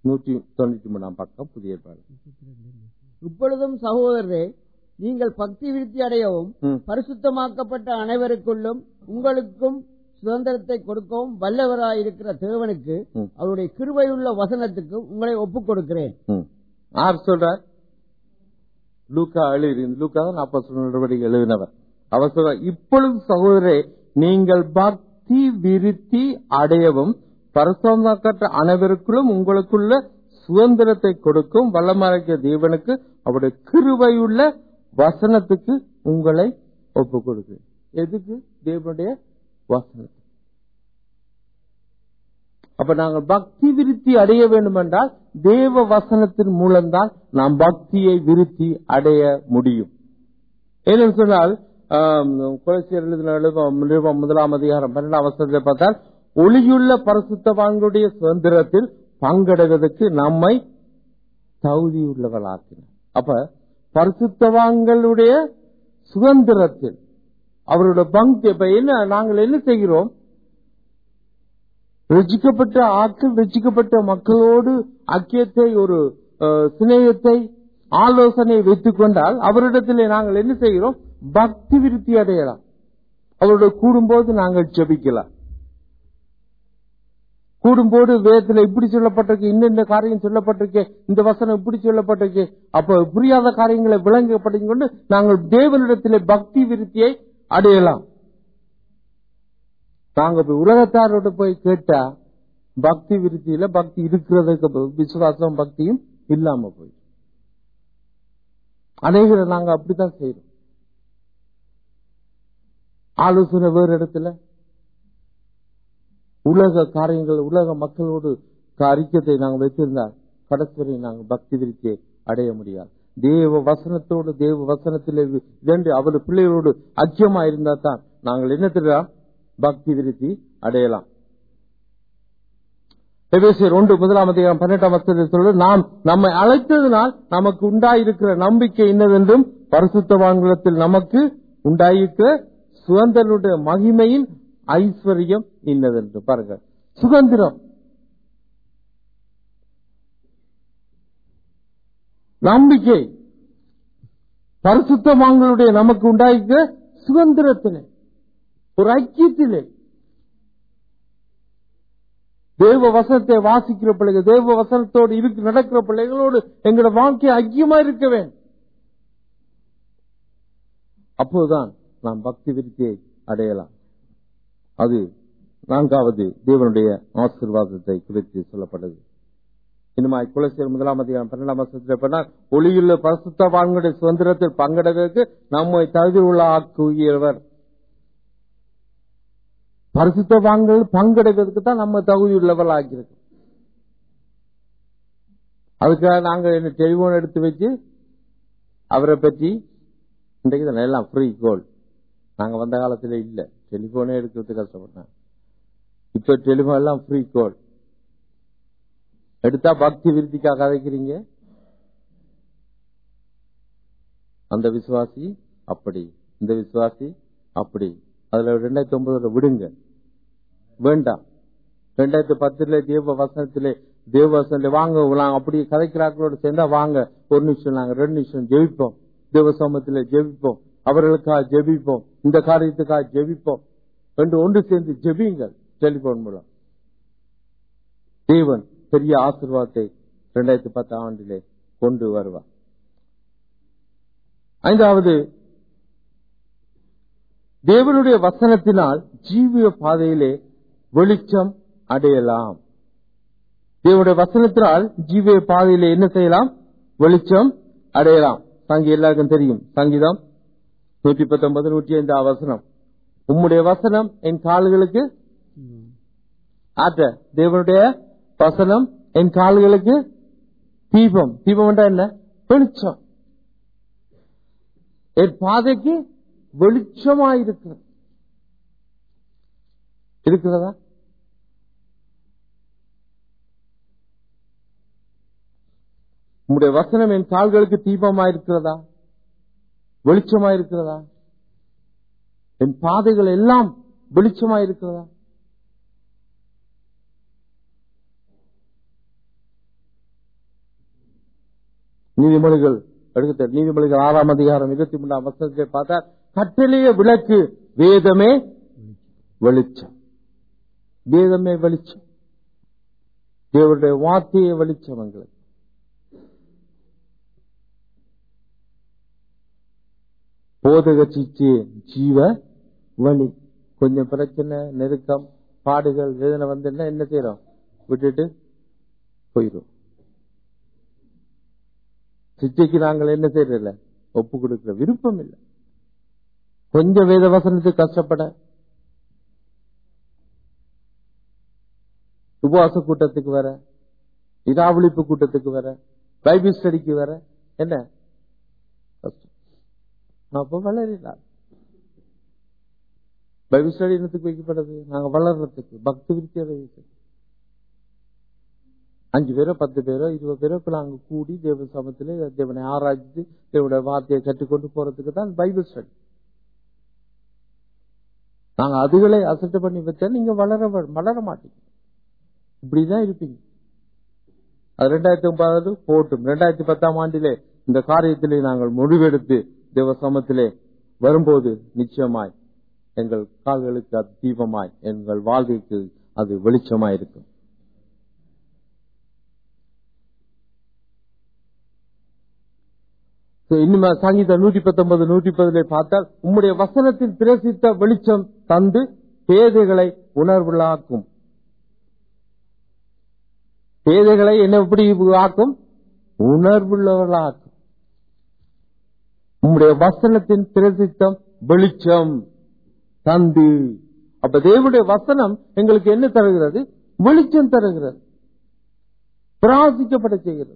நூற்றி தொண்ணூத்தி மூணாம் பக்கம் புதிய ஏற்பாடு இப்பொழுதும் சகோதரரே நீங்கள் பக்தி விருத்தி அடையவும் ம். பரிசுத்தமாக்கப்பட்ட அனைவருக்குள்ளும் உங்களுக்கும் சுதந்திரத்தை கொடுக்கவும் வல்லவராயிருக்கிற தேவனுக்கு ம். அவருடைய கிருபையுள்ள வசனத்துக்கு உங்களை ஒப்புக் கொடுக்கிறேன் ம். யார் சொல்றார் லூக்கா எழுதி லூக்கா தான் அப்போ நடவடிக்கை எழுதினவர் அவர் சொல்ற இப்பொழுது சகோதரே நீங்கள் பக்தி விருத்தி அடையவும் பரிசுத்தமாக்கப்பட்ட அனைவருக்குள்ளும் உங்களுக்குள்ள சுதந்திரத்தை கொடுக்கும் வல்லமறைக்க தேவனுக்கு அவருடைய கிருபையுள்ள வசனத்துக்கு உங்களை ஒப்புக் கொடுக்கிறேன் எதுக்கு தேவனுடைய வசனத்துக்கு அப்ப நாங்கள் பக்தி விருத்தி அடைய வேண்டும் என்றால் தேவ வசனத்தின் மூலம்தான் நாம் பக்தியை விருத்தி அடைய முடியும் ஏன்னு சொன்னால் குலசியர் எழுதின நிருபம் நிருபம் முதலாம் அதிகாரம் பன்னெண்டாம் வசனத்தை பார்த்தால் ஒளியுள்ள பரிசுத்தவான்களுடைய சுதந்திரத்தில் பங்கடைவதற்கு நம்மை தகுதியுள்ளவர்களாக்கினார் அப்ப பரிசுத்தவான்களுடைய சுதந்திரத்தில் அவருடைய பங்கு இப்ப என்ன நாங்கள் என்ன செய்கிறோம் ரசிக்கப்பட்ட ஆட்கள் ரசிக்கப்பட்ட மக்களோடு ஐக்கியத்தை ஒரு அஹ், சிநேகத்தை ஆலோசனை வைத்துக் கொண்டால் அவரிடத்திலே நாங்கள் என்ன செய்கிறோம் பக்தி விருத்தி அடையலாம் அவருடைய கூடும்போது நாங்கள் ஜெபிக்கலாம் கூடும்போது வேதத்துல இப்படி சொல்லப்பட்டிருக்கு இந்த இந்த காரியம் சொல்லப்பட்டிருக்கு இந்த வசனம் இப்படி சொல்லப்பட்டிருக்கு அப்ப புரியாத காரியங்களை விளங்கப்பட்டு கொண்டு நாங்கள் தேவனிடத்திலே பக்தி விருத்தியை அடையலாம் நாங்க போய் உலகத்தாரோட போய் கேட்டா பக்தி விருத்தியில பக்தி இருக்கிறதுக்கு விசுவாசம் பக்தியும் இல்லாம போய் அநேகரை நாங்க அப்படித்தான் செய்யறோம் ஆலோசனை வேறு இடத்துல உலக காரியங்கள் உலக மக்களோடு அறிக்கத்தை நாங்கள் வைத்திருந்தால் கடைசி வரை நாங்கள் பக்தி விருத்தியை அடைய முடியாது தேவ வசனத்தோடு தேவ வசனத்திலே இரண்டு அவர் பிள்ளைகளோடு ஐக்கியமா இருந்தா தான் நாங்கள் என்ன தெரியும் பக்தி விருத்தி அடையலாம் எபேசியர் ஒன்று முதலாம் அதிகாரம் பன்னெண்டாம் வசனத்தில் சொல்வது நாம் நம்மை அழைத்ததினால் நமக்கு உண்டாயிருக்கிற நம்பிக்கை இன்னதென்றும் பரிசுத்தவான்களத்தில் நமக்கு உண்டாயிருக்கிற சுதந்திரனுடைய மகிமையின் ஐஸ்வர்யம் இன்னதென்று பாருங்க சுதந்திரம் நம்பிக்கை பரிசுத்தவான்களுடைய நமக்கு உண்டாயிருக்கிற சுதந்திரத்திலே ஒரு ஐக்கியத்திலே தேவ வசனத்தை வாசிக்கிற பிள்ளைகள் தேவ வசனத்தோடு இருக்கு நடக்கிற பிள்ளைகளோடு எங்களோட வாழ்க்கை ஐக்கியமா இருக்க வேண்டும் அப்போதுதான் நாம் பக்தி விருத்தியை அடையலாம் அது நான்காவது தேவனுடைய ஆசீர்வாதத்தை குறித்து சொல்லப்பட்டது இனிமாய் குலசியர் முதலாம் அதிகாரம் பன்னெண்டாம் வருஷத்தில் பண்ணால் ஒளியுள்ள பரிசுத்தவான்களுடைய சுதந்திரத்தில் பங்கெடுவதற்கு நம்மை தகுதி உள்ள ஆக்குகிறவர் பரிசுத்தவான்கள் பங்கெடுக்கிறதுக்கு தான் நம்ம தகுதி உள்ளவர்கள் ஆக்கியிருக்கு அதுக்காக நாங்க என்ன டெலிபோன் எடுத்து வச்சு அவரை பற்றி இன்றைக்கு தான் எல்லாம் ஃப்ரீ கோல் நாங்க வந்த காலத்துல இல்ல டெலிபோனே எடுக்கிறது கஷ்டப்பட்டேன் இப்ப டெலிபோன் எல்லாம் ஃப்ரீ கோல் எடுத்தா பக்தி விருத்திக்காக கதைக்கிறீங்க அந்த விசுவாசி அப்படி இந்த விசுவாசி அப்படி அதுல ரெண்டாயிரத்தி ஒன்பதுல விடுங்க வேண்டாம் ரெண்டாயிரத்தி பத்துல தேவ வசனத்திலே தேவ வசனத்திலே வாங்க நாங்க அப்படி கதைக்கிறார்களோட சேர்ந்தா வாங்க ஒரு நிமிஷம் நாங்க ரெண்டு நிமிஷம் ஜெபிப்போம் தேவ சமூகத்திலே ஜெபிப்போம் அவர்களுக்காக ஜெபிப்போம் இந்த காரியத்துக்காக ஜெபிப்போம் ரெண்டு ஒன்று சேர்ந்து ஜெபிங்கள் டெலிபோன் மூலம் தேவன் பெரிய ஆசீர்வாதத்தை இரண்டாயிரத்தி பத்து ஆண்டிலே கொண்டு வருவார் ஐந்தாவது தேவனுடைய வசனத்தினால் ஜீவிய பாதையிலே வெளிச்சம் அடையலாம் தேவனுடைய வசனத்தினால் ஜீவிய பாதையிலே என்ன செய்யலாம் வெளிச்சம் அடையலாம் சங்கி எல்லாருக்கும் தெரியும் சங்கீதம் நூற்றி பத்தொன்பது நூற்றி ஐந்து வசனம் உம்முடைய வசனம் என் கால்களுக்கு ஆற்ற தேவனுடைய வசனம் என் கால்களுக்கு தீபம் தீபம் என்றா என்ன வெளிச்சம் என் பாதைக்கு வெளிச்சமாயிருக்கிறது இருக்கிறதா உங்களுடைய வசனம் என் கால்களுக்கு தீபமாயிருக்கிறதா வெளிச்சமாயிருக்கிறதா என் பாதைகள் எல்லாம் வெளிச்சமாயிருக்கிறதா நீதிமொழிகள் எடுத்த நீதிமொழிகள் ஆறாம் அதிகாரம் இருபத்தி மூணாம் வசனத்தை பார்த்தா கட்டளைய விளக்கு வேதமே வெளிச்சம் வேதமே வெளிச்சம் தேவருடைய வார்த்தையை வெளிச்சம் எங்களுக்கு போதக சிச்சி ஜீவ வழி கொஞ்சம் பிரச்சனை நெருக்கம் பாடுகள் வேதனை வந்துன்னா என்ன செய்யறோம் விட்டுட்டு போயிடும் சிச்சைக்கு நாங்கள் என்ன செய்யறதில்ல ஒப்பு கொடுக்கிற விருப்பம் இல்லை கொஞ்சம் வேத வசனத்துக்கு கஷ்டப்பட உபவாச கூட்டத்துக்கு வர இராவளிப்பு கூட்டத்துக்கு வர பைபிள் ஸ்டடிக்கு வர என்ன கஷ்டம் அப்ப வளரினார் பைபிள் ஸ்டடி என்னத்துக்கு வைக்கப்படுது நாங்க வளர்றதுக்கு பக்தி விருத்தி அடைவதற்கு அஞ்சு பேரோ பத்து பேரோ இருபது பேரோ இப்ப நாங்க கூடி தேவ சமத்துல தேவனை ஆராய்ச்சி தேவனுடைய வார்த்தையை கற்றுக்கொண்டு போறதுக்கு தான் பைபிள் ஸ்டடி நாங்க அதுகளை அசட்டை பண்ணி வச்சா நீங்க வளர வளர மாட்டீங்க இப்படிதான் இருப்பீங்க அது ரெண்டாயிரத்தி ஒன்பதாவது போட்டும் ரெண்டாயிரத்தி பத்தாம் ஆண்டிலே இந்த காரியத்திலே நாங்கள் முடிவெடுத்து தேவ சமத்திலே வரும்போது நிச்சயமாய் எங்கள் கால்களுக்கு அது தீபமாய் எங்கள் வாழ்க்கைக்கு அது வெளிச்சமாய் இருக்கும் இனிமே சங்கீதம் நூற்றி பத்தொன்பது நூற்றி பதிலே பார்த்தால் உம்முடைய வசனத்தில் பிரசித்த வெளிச்சம் தந்து பேதைகளை உணர்வுள்ளாக்கும் பேதைகளை என்ன எப்படி ஆக்கும் உணர்வுள்ளவர்களாக்கும் உம்முடைய வசனத்தின் பிரசித்தம் வெளிச்சம் தந்து அப்ப தேவனுடைய வசனம் எங்களுக்கு என்ன தருகிறது வெளிச்சம் தருகிறது பிராசிக்கப்பட செய்கிறது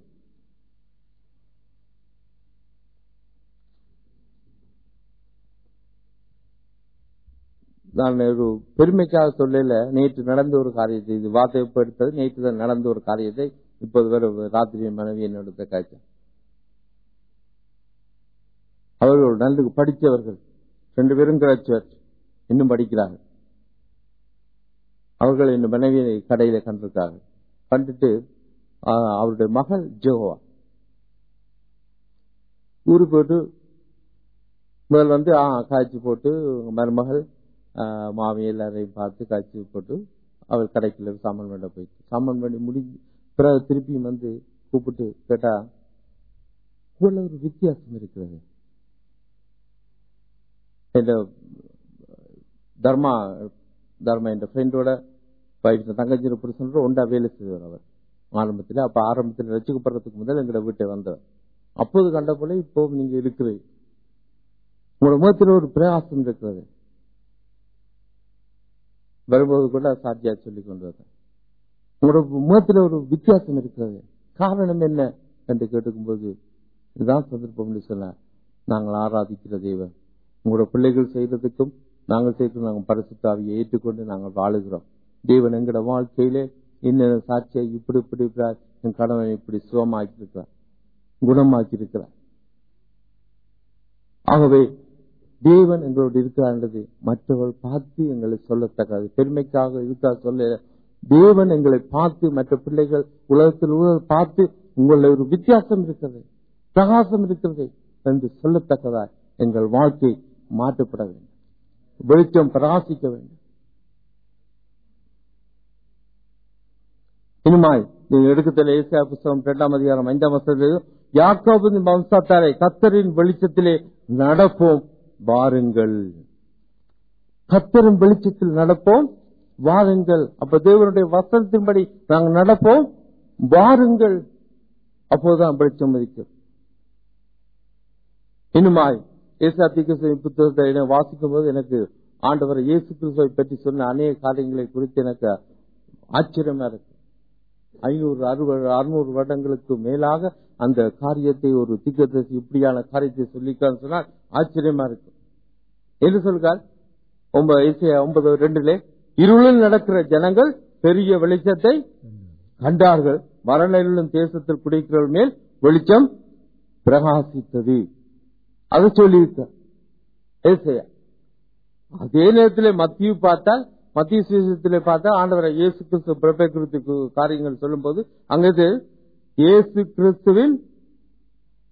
நான் ஒரு பெருமைக்காக சொல்லல நேற்று நடந்த ஒரு காரியத்தை இது வார்த்தை எடுத்தது நேற்று தான் நடந்த ஒரு காரியத்தை இப்போது வேற ராத்திரி மனைவி என்னோட காய்ச்சல் அவர்கள் நல்ல படித்தவர்கள் ரெண்டு பேரும் கிராச்சுவேட் இன்னும் படிக்கிறார்கள் அவர்கள் இந்த மனைவியை கடையில கண்டிருக்காங்க கண்டுட்டு அவருடைய மகள் ஜோவா ஊருக்கு போட்டு முதல் வந்து காய்ச்சி போட்டு மருமகள் மாமி எல்லாரையும் பார்த்து காய்ச்சி போட்டு அவர் கடைக்குள்ள சாமான் வேண்ட போயிட்டு சாமான் வேண்டி முடிஞ்சு பிறகு திருப்பியும் வந்து கூப்பிட்டு கேட்டா இவ்வளவு ஒரு வித்தியாசம் இருக்கிறது என்ற தர்மா தர்மா என்ற ஃப்ரெண்டோட போயிட்டு தங்கச்சியோட புருஷனோட ஒன்றா வேலை செய்வார் அவர் ஆரம்பத்தில் அப்ப ஆரம்பத்தில் ரசிக்கப்படுறதுக்கு முதல் எங்கட வீட்டை வந்தவர் அப்போது கண்ட போல இப்போ நீங்க இருக்கிறீங்க உங்களோட முகத்தில் ஒரு பிரயாசம் இருக்கிறது வரும்போது கூட சாத்தியா சொல்லி கொண்டு வந்தேன் உங்களோட முகத்தில் ஒரு வித்தியாசம் இருக்கிறது காரணம் என்ன என்று கேட்டுக்கும்போது இதுதான் சந்தர்ப்பம் சொன்ன நாங்கள் ஆராதிக்கிற தெய்வம் உங்களோட பிள்ளைகள் செய்யறதுக்கும் நாங்கள் செய்யறது நாங்கள் பரிசுத்தாவியை ஏற்றுக்கொண்டு நாங்கள் வாழுகிறோம் தேவன் எங்கட வாழ்க்கையிலே இன்னும் சாட்சியை இப்படி இப்படி இருக்கிறார் என் கணவன் இப்படி சுகமாக்கி இருக்கிறார் குணமாக்கி இருக்கிறார் ஆகவே தேவன் எங்களோடு இருக்கிறார் மற்றவர்கள் பார்த்து எங்களை சொல்லத்தக்கது பெருமைக்காக இருக்கா சொல்ல தேவன் எங்களை பார்த்து மற்ற பிள்ளைகள் உலகத்தில் பார்த்து உங்களில் ஒரு வித்தியாசம் இருக்கிறது பிரகாசம் இருக்கிறது என்று சொல்லத்தக்கதா எங்கள் வாழ்க்கை மாற்றப்பட வேண்டும் வெளிச்சம் பிரகாசிக்க வேண்டும் இனிமாய் நீங்க எடுக்கத்தில் ஏசியா புஸ்தகம் இரண்டாம் அதிகாரம் ஐந்தாம் வருஷத்தில் யாக்கோபின் வம்சத்தாரை கத்தரின் வெளிச்சத்திலே நடப்போம் வாருங்கள் கத்தரின் வெளிச்சத்தில் நடப்போம் வாருங்கள் அப்ப தேவனுடைய வசனத்தின்படி நாங்கள் நடப்போம் வாருங்கள் அப்போதுதான் வெளிச்சம் மதிக்கும் இனிமாய் ஏசா தீக்க புத்தகத்தை வாசிக்கும் போது எனக்கு ஆண்டவர் இயேசு கிறிஸ்துவை பற்றி சொன்ன அநேக காரியங்களை குறித்து எனக்கு ஆச்சரியமா இருக்கு ஐநூறு அறுபது அறுநூறு வருடங்களுக்கு மேலாக அந்த காரியத்தை ஒரு திக்கதசி இப்படியான காரியத்தை சொல்லிக்கான்னு சொன்னால் ஆச்சரியமா இருக்கு என்று சொல்கிறார் ஒன்பது ரெண்டுல இருளில் நடக்கிற ஜனங்கள் பெரிய வெளிச்சத்தை கண்டார்கள் மரணம் தேசத்தில் குடிக்கிறவர்கள் மேல் வெளிச்சம் பிரகாசித்தது அதை சொல்லியிருக்க அதே நேரத்தில் மத்திய பார்த்தால் மத்திய சுவிசேஷத்திலே பார்த்தா ஆண்டவரை இயேசு கிறிஸ்து பிறப்பை குறித்து காரியங்கள் சொல்லும் போது அங்கு இயேசு கிறிஸ்துவின்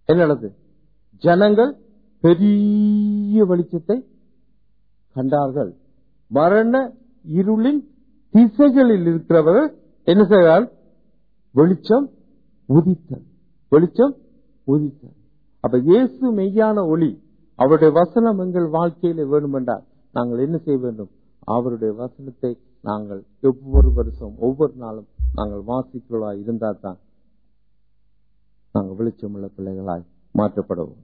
என்ன நடந்தது ஜனங்கள் பெரிய வெளிச்சத்தை கண்டார்கள் மரண இருளின் திசைகளில் இருக்கிறவர்கள் என்ன செய்கிறார் வெளிச்சம் உதித்தல் வெளிச்சம் உதித்தல் அப்ப இயேசு மெய்யான ஒளி அவருடைய வசனம் எங்கள் வாழ்க்கையில வேண்டுமென்றால் நாங்கள் என்ன செய்ய வேண்டும் அவருடைய வசனத்தை நாங்கள் ஒவ்வொரு வருஷம் ஒவ்வொரு நாளும் நாங்கள் வாசிக்கிறவா இருந்தால் தான் நாங்கள் வெளிச்சமுள்ள பிள்ளைகளாய் மாற்றப்படுவோம்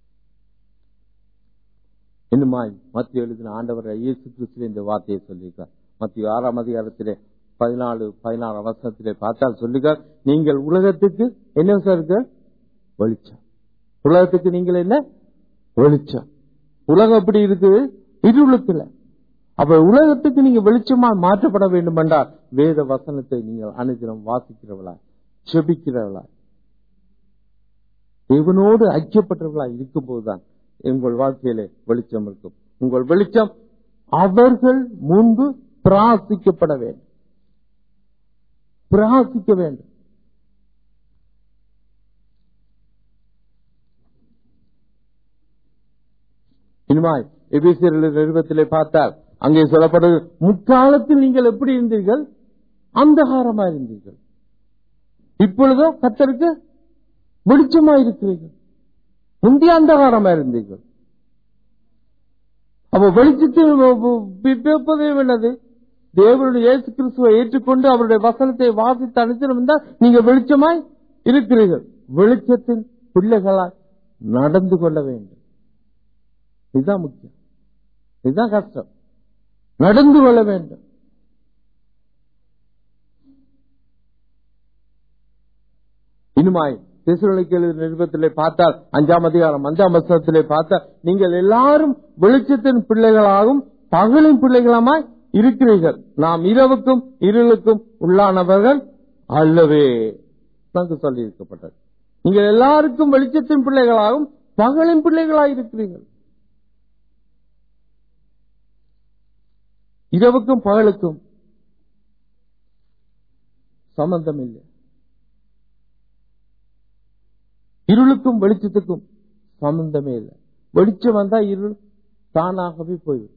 இன்னுமாய் மத்திய எழுதின ஆண்டவர் இயேசு கிறிஸ்துவ இந்த வார்த்தையை சொல்லியிருக்கார் மத்திய ஆறாம் அதிகாரத்திலே பதினாலு பதினாறாம் வருஷத்திலே பார்த்தால் சொல்லுகிறார் நீங்கள் உலகத்துக்கு என்ன இருக்க வெளிச்சம் உலகத்துக்கு நீங்கள் என்ன வெளிச்சம் உலகம் எப்படி இருக்குது இருளுக்குல அப்ப உலகத்துக்கு நீங்க வெளிச்சமா மாற்றப்பட வேண்டும் என்றால் வேத வசனத்தை நீங்கள் அனுதினம் வாசிக்கிறவளா செபிக்கிறவளா தேவனோடு ஐக்கியப்பட்டவர்களா இருக்கும் போதுதான் உங்கள் வாழ்க்கையிலே வெளிச்சம் இருக்கும் உங்கள் வெளிச்சம் அவர்கள் முன்பு பிராசிக்கப்பட வேண்டும் பிராசிக்க வேண்டும் இனிமாய் எபிசியர் நிறுவத்திலே பார்த்தால் அங்கே சொல்லப்படுது முற்காலத்தில் நீங்கள் எப்படி இருந்தீர்கள் அந்தகாரமா இருந்தீர்கள் இப்பொழுதோ கத்தருக்கு வெளிச்சமா இருக்கிறீர்கள் முந்தைய அந்தகாரமா இருந்தீர்கள் அப்ப வெளிச்சத்தில் பிறப்பதே என்னது தேவனுடைய இயேசு கிறிஸ்துவை ஏற்றுக்கொண்டு அவருடைய வசனத்தை வாசித்து அனுப்பிச்சிருந்தால் நீங்க வெளிச்சமாய் இருக்கிறீர்கள் வெளிச்சத்தின் பிள்ளைகளாய் நடந்து கொள்ள வேண்டும் இதுதான் முக்கியம் இதுதான் கஷ்டம் நடந்து கொள்ள வேண்டும் இனிமாய் திசுரலைக்கு நிருபத்திலே பார்த்தால் அஞ்சாம் அதிகாரம் அஞ்சாம் வசனத்திலே பார்த்தால் நீங்கள் எல்லாரும் வெளிச்சத்தின் பிள்ளைகளாகவும் பகலின் பிள்ளைகளுமாய் இருக்கிறீர்கள் நாம் இரவுக்கும் இருளுக்கும் உள்ளானவர்கள் அல்லவே நமக்கு சொல்லி இருக்கப்பட்டது நீங்கள் எல்லாருக்கும் வெளிச்சத்தின் பிள்ளைகளாகவும் பகலின் பிள்ளைகளாய் இருக்கிறீர்கள் இரவுக்கும் பகலுக்கும் சம்பந்தம் இல்லை இருளுக்கும் வெளிச்சத்துக்கும் சம்பந்தமே இல்லை வெளிச்சம் வந்தா இருள் தானாகவே போயிடும்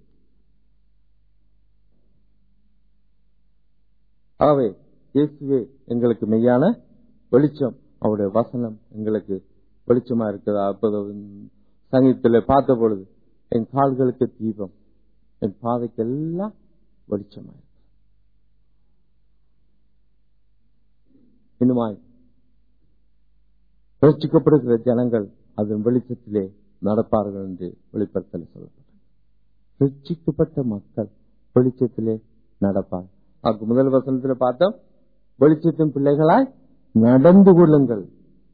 ஆகவே இயேசுவே எங்களுக்கு மெய்யான வெளிச்சம் அவருடைய வசனம் எங்களுக்கு வெளிச்சமா இருக்கிறதா அப்போது சங்கீதத்தில் பார்த்த பொழுது என் கால்களுக்கு தீபம் என் பாதைக்கெல்லாம் வெளிச்சமா இருக்கு இன்னுமாய் ரட்சிக்கப்படுகிற ஜனங்கள் அதன் வெளிச்சத்திலே நடப்பார்கள் என்று வெளிப்படுத்தல் சொல்லப்பட்டது ரட்சிக்கப்பட்ட மக்கள் வெளிச்சத்திலே நடப்பார் அதுக்கு முதல் வசனத்தில் பார்த்தோம் வெளிச்சத்தின் பிள்ளைகளாய் நடந்து கொள்ளுங்கள்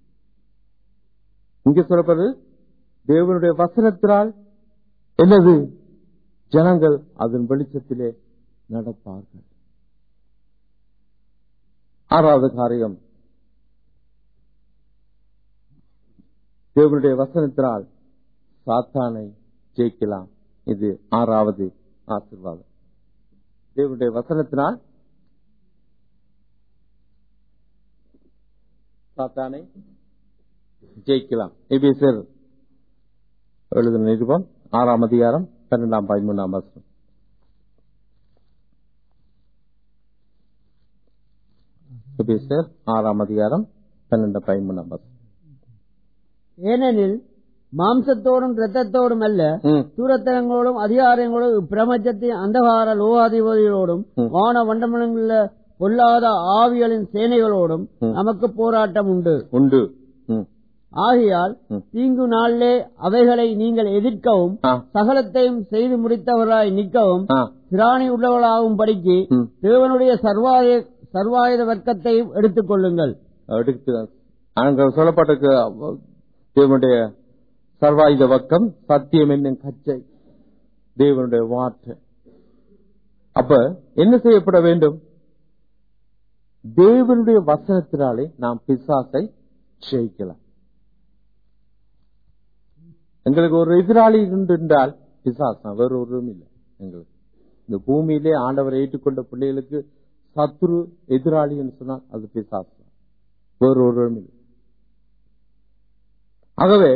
இங்க சொல்லப்படுது தேவனுடைய வசனத்தினால் என்னது ஜனங்கள் அதன் வெளிச்சத்திலே நடப்பார்கள் ஆறாவது காரியம் தேவனுடைய வசனத்தினால் சாத்தானை ஜெயிக்கலாம் இது ஆறாவது ஆசிர்வாதம் தேவனுடைய வசனத்தினால் சாத்தானை ஜெயிக்கலாம் எபிசர் எழுதின நிருபம் ஆறாம் அதிகாரம் பன்னெண்டாம் பதிமூணாம் வசனம் எபிசர் ஆறாம் அதிகாரம் பன்னெண்டு பதிமூணாம் வசனம் ஏனெனில் மாம்சத்தோடும் இரத்தத்தோடும் அல்ல ம், தூரத்தனங்களோடும் அதிகாரங்களோடும் பிரபஞ்சத்தின் அந்தகார லோகாதிபதிகளோடும் ம். வான வண்டமனங்களில் பொல்லாத ஆவிகளின் சேனைகளோடும் ம். நமக்கு போராட்டம் உண்டு உண்டு ம், ஆகையால் ம். தீங்கு நாளிலே அவைகளை நீங்கள் எதிர்க்கவும் ஆ, சகலத்தையும் செய்து முடித்தவர்களாய் நிற்கவும் ஆ, திராணி உள்ளவர்களாகும் படிக்கு ம். தேவனுடைய சர்வாய சர்வாயுத வர்க்கத்தையும் எடுத்துக் கொள்ளுங்கள் அடுத்து அங்க சொல்லப்பட்டிருக்கு தேவனுடைய சர்வாயுத பக்கம் சத்தியம் என்னும் கச்சை தேவனுடைய வார்த்தை அப்ப என்ன செய்யப்பட வேண்டும் தேவனுடைய வசனத்தினாலே நாம் பிசாசை ஜெயிக்கலாம் எங்களுக்கு ஒரு எதிராளி உண்டு என்றால் பிசாஸ் தான் வேற ஒன்றும் இல்லை எங்களுக்கு இந்த பூமியிலே ஆண்டவரை ஏற்றுக்கொண்ட பிள்ளைகளுக்கு சத்துரு எதிராளி என்று சொன்னால் அது பிசாஸ் தான் வேறு ஒருவரும் இல்லை ஆகவே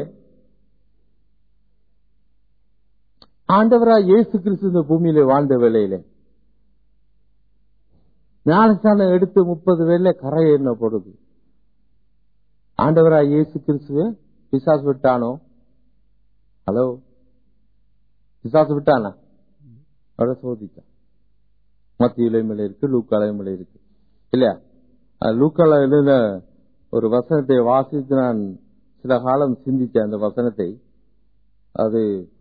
ஆண்டவராய் இயேசு கிறிஸ்து இந்த பூமியில வாழ்ந்த வேளையிலே ஞானஸ்தானம் எடுத்து முப்பது வேலை கரை ஏறின பொழுது ஆண்டவராய் இயேசு கிறிஸ்துவே பிசாசு விட்டானோ ஹலோ பிசாசு விட்டானா அவரை சோதிச்சான் மத்திய இலைமலை இருக்கு லூக்காலயமலை இருக்கு இல்லையா அஹ் லூக்கால எழுதின ஒரு வசனத்தை வாசித்து நான் சில காலம் சிந்திச்சேன் அந்த வசனத்தை அது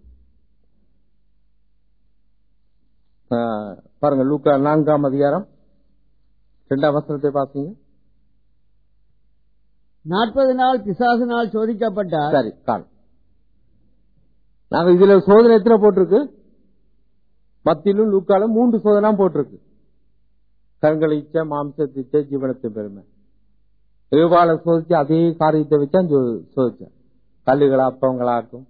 அஹ், பாருங்க லூக்கா நான்காம் அதிகாரம் இரண்டாம் வசனத்தை பாத்தீங்க நாற்பது நாள் பிசாசினால் சோதிக்கப்பட்டார் சரி காணும் நாங்க இதுல சோதனை எத்தனை போட்டிருக்கு மத்தியிலும் லூக்காலும் மூன்று சோதனை போட்டிருக்கு கண்களை இச்ச மாம்சத்தை இச்ச ஜீவனத்தின் பெருமை ஏவாளை சோதிச்சு அதே காரியத்தை வச்சான் சோ- சோதிச்சான் கல்லுகளா அப்பவங்களாக்கும்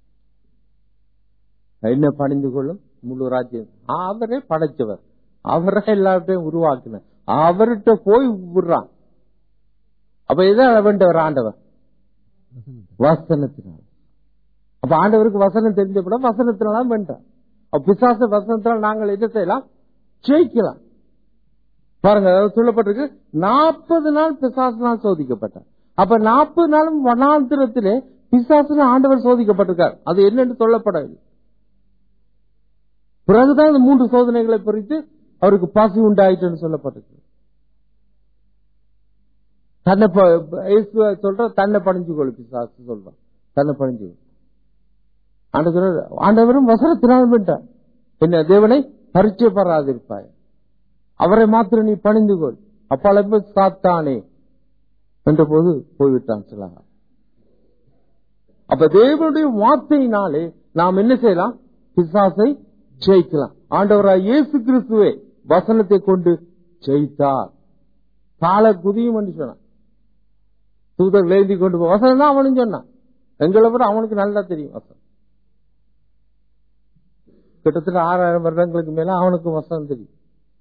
என்ன பணிந்து கொள்ளும் முழு ராஜ்யம் அவரே படைச்சவர் அவரே எல்லாத்தையும் உருவாக்கினார் அவர்கிட்ட போய் விடுறான் அப்ப இதான் வேண்டவர் ஆண்டவர் வசனத்தினால் அப்ப ஆண்டவருக்கு வசனம் தெரிஞ்சப்பட வசனத்தினால வேண்டாம் அப்ப பிசாச வசனத்தினால் நாங்கள் என்ன செய்யலாம் ஜெயிக்கலாம் பாருங்க அதாவது சொல்லப்பட்டிருக்கு நாற்பது நாள் பிசாசினால் சோதிக்கப்பட்டார் அப்ப நாற்பது நாளும் வனாந்திரத்திலே பிசாசுன ஆண்டவர் சோதிக்கப்பட்டிருக்கார் அது என்னன்னு சொல்லப்படவில்லை பிறகுதான் இந்த மூன்று சோதனைகளை குறித்து அவருக்கு பசி உண்டாயிட்டுன்னு சொல்லப்பட்டிருக்கு தன்னை ப- இயேசுவ சொல்ற தன்னை பணிஞ்சு கொள்ளு பிசாசு சொல்றான் தன்னை பணிஞ்சு கொள். ஆண்டவர் சொல்றாரு, ஆண்டவரும் வசனத்தினால் விட்டார் என்ன தேவனை பரிச்சயப்படாதிருப்பாய் அவரை மாத்திரம் நீ பணிந்து கொள் அப்பளவு சாத்தானே என்ற போது போய்விட்டான் சொல்லாங்க அப்ப தேவனுடைய வார்த்தையினாலே நாம் என்ன செய்யலாம் பிசாசை ஜெயிக்கலாம் ஆண்டவராய் இயேசு கிறிஸ்துவே வசனத்தை கொண்டு ஜெயித்தார் கால குதியும் என்று சொன்னான் தூதர்கள் எழுதி கொண்டு போ வசனம் தான் அவனும் சொன்னான் எங்களை விட அவனுக்கு நல்லா தெரியும் வசனம் கிட்டத்தட்ட ஆறாயிரம் வருடங்களுக்கு மேல அவனுக்கு வசனம் தெரியும்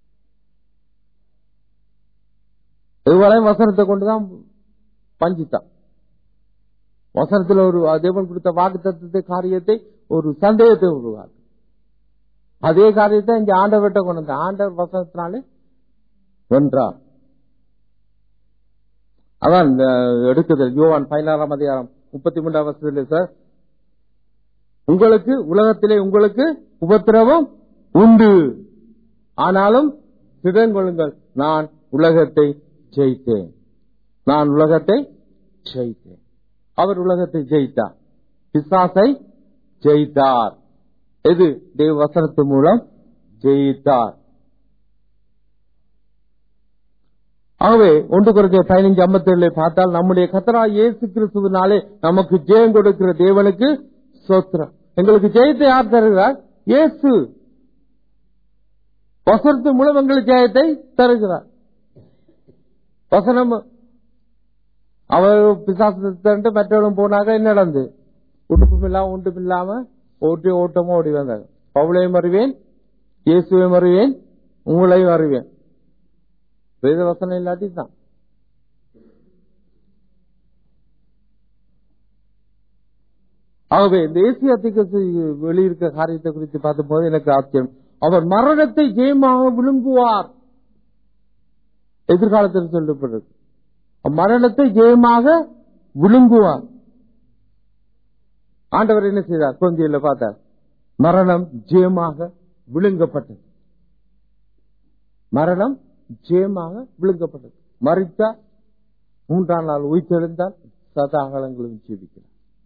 இவ்வளவு வசனத்தை கொண்டுதான் பஞ்சித்தான் வசனத்தில் ஒரு தேவன் கொடுத்த வாக்கு தத்துவத்தை காரியத்தை ஒரு சந்தேகத்தை உருவாக்கு அதே காரியத்தை இங்க ஆண்டவர்கிட்ட கொண்டு வந்த ஆண்டவர் வசனத்தினாலே வென்றார் அதான் இந்த எடுக்குதல் யோவான் பதினாறாம் அதிகாரம் முப்பத்தி மூன்றாம் வருஷத்துல சார் உங்களுக்கு உலகத்திலே உங்களுக்கு உபத்திரவம் உண்டு ஆனாலும் திடன் கொள்ளுங்கள் நான் உலகத்தை ஜெயித்தேன் நான் உலகத்தை ஜெயித்தேன் அவர் உலகத்தை ஜெயித்தார் பிசாசை ஜெயித்தார் எது தேவ வசனத்து மூலம் ஜெயித்தார் ஆகவே ஒன்று குறைஞ்ச பதினைஞ்சு ஐம்பத்தி ஏழுல பார்த்தால் நம்முடைய கத்தரா இயேசு கிறிஸ்துவினாலே நமக்கு ஜெயம் கொடுக்கிற தேவனுக்கு சோத்திரம் எங்களுக்கு ஜெயத்தை யார் தருகிறார் இயேசு வசனத்தின் மூலம் எங்களுக்கு ஜெயத்தை தருகிறார் வசனம் அவர் பிசாசு மற்றவரும் போனாக என்ன நடந்து உடுப்பும் இல்லாம உண்டும் இல்லாம ஓட்டி ஓட்டமோ ஓடி வந்தாங்க பவுளையும் அறிவேன் இயேசுவையும் அறிவேன் உங்களையும் அறிவேன் வேத வசனம் இல்லாட்டி தான் ஆகவே தேசிய அத்திக்கு வெளியிருக்க காரியத்தை குறித்து பார்த்தபோது எனக்கு ஆச்சரியம் அவர் மரணத்தை ஜெயமாக விழுங்குவார் எதிர்காலத்தில் சொல்லப்பட்டிருக்கு மரணத்தை ஜெயமாக விழுங்குவார் ஆண்டவர் என்ன செய்தார் கொஞ்சம் பார்த்தார் மரணம் ஜெயமாக விழுங்கப்பட்டது மரணம் ஜெயமாக விழுங்கப்பட்டது மறித்தார் மூன்றாம் நாள் உயிர்த்தெழுந்தால் சதாகலங்களும் ஜீவிக்கிறார்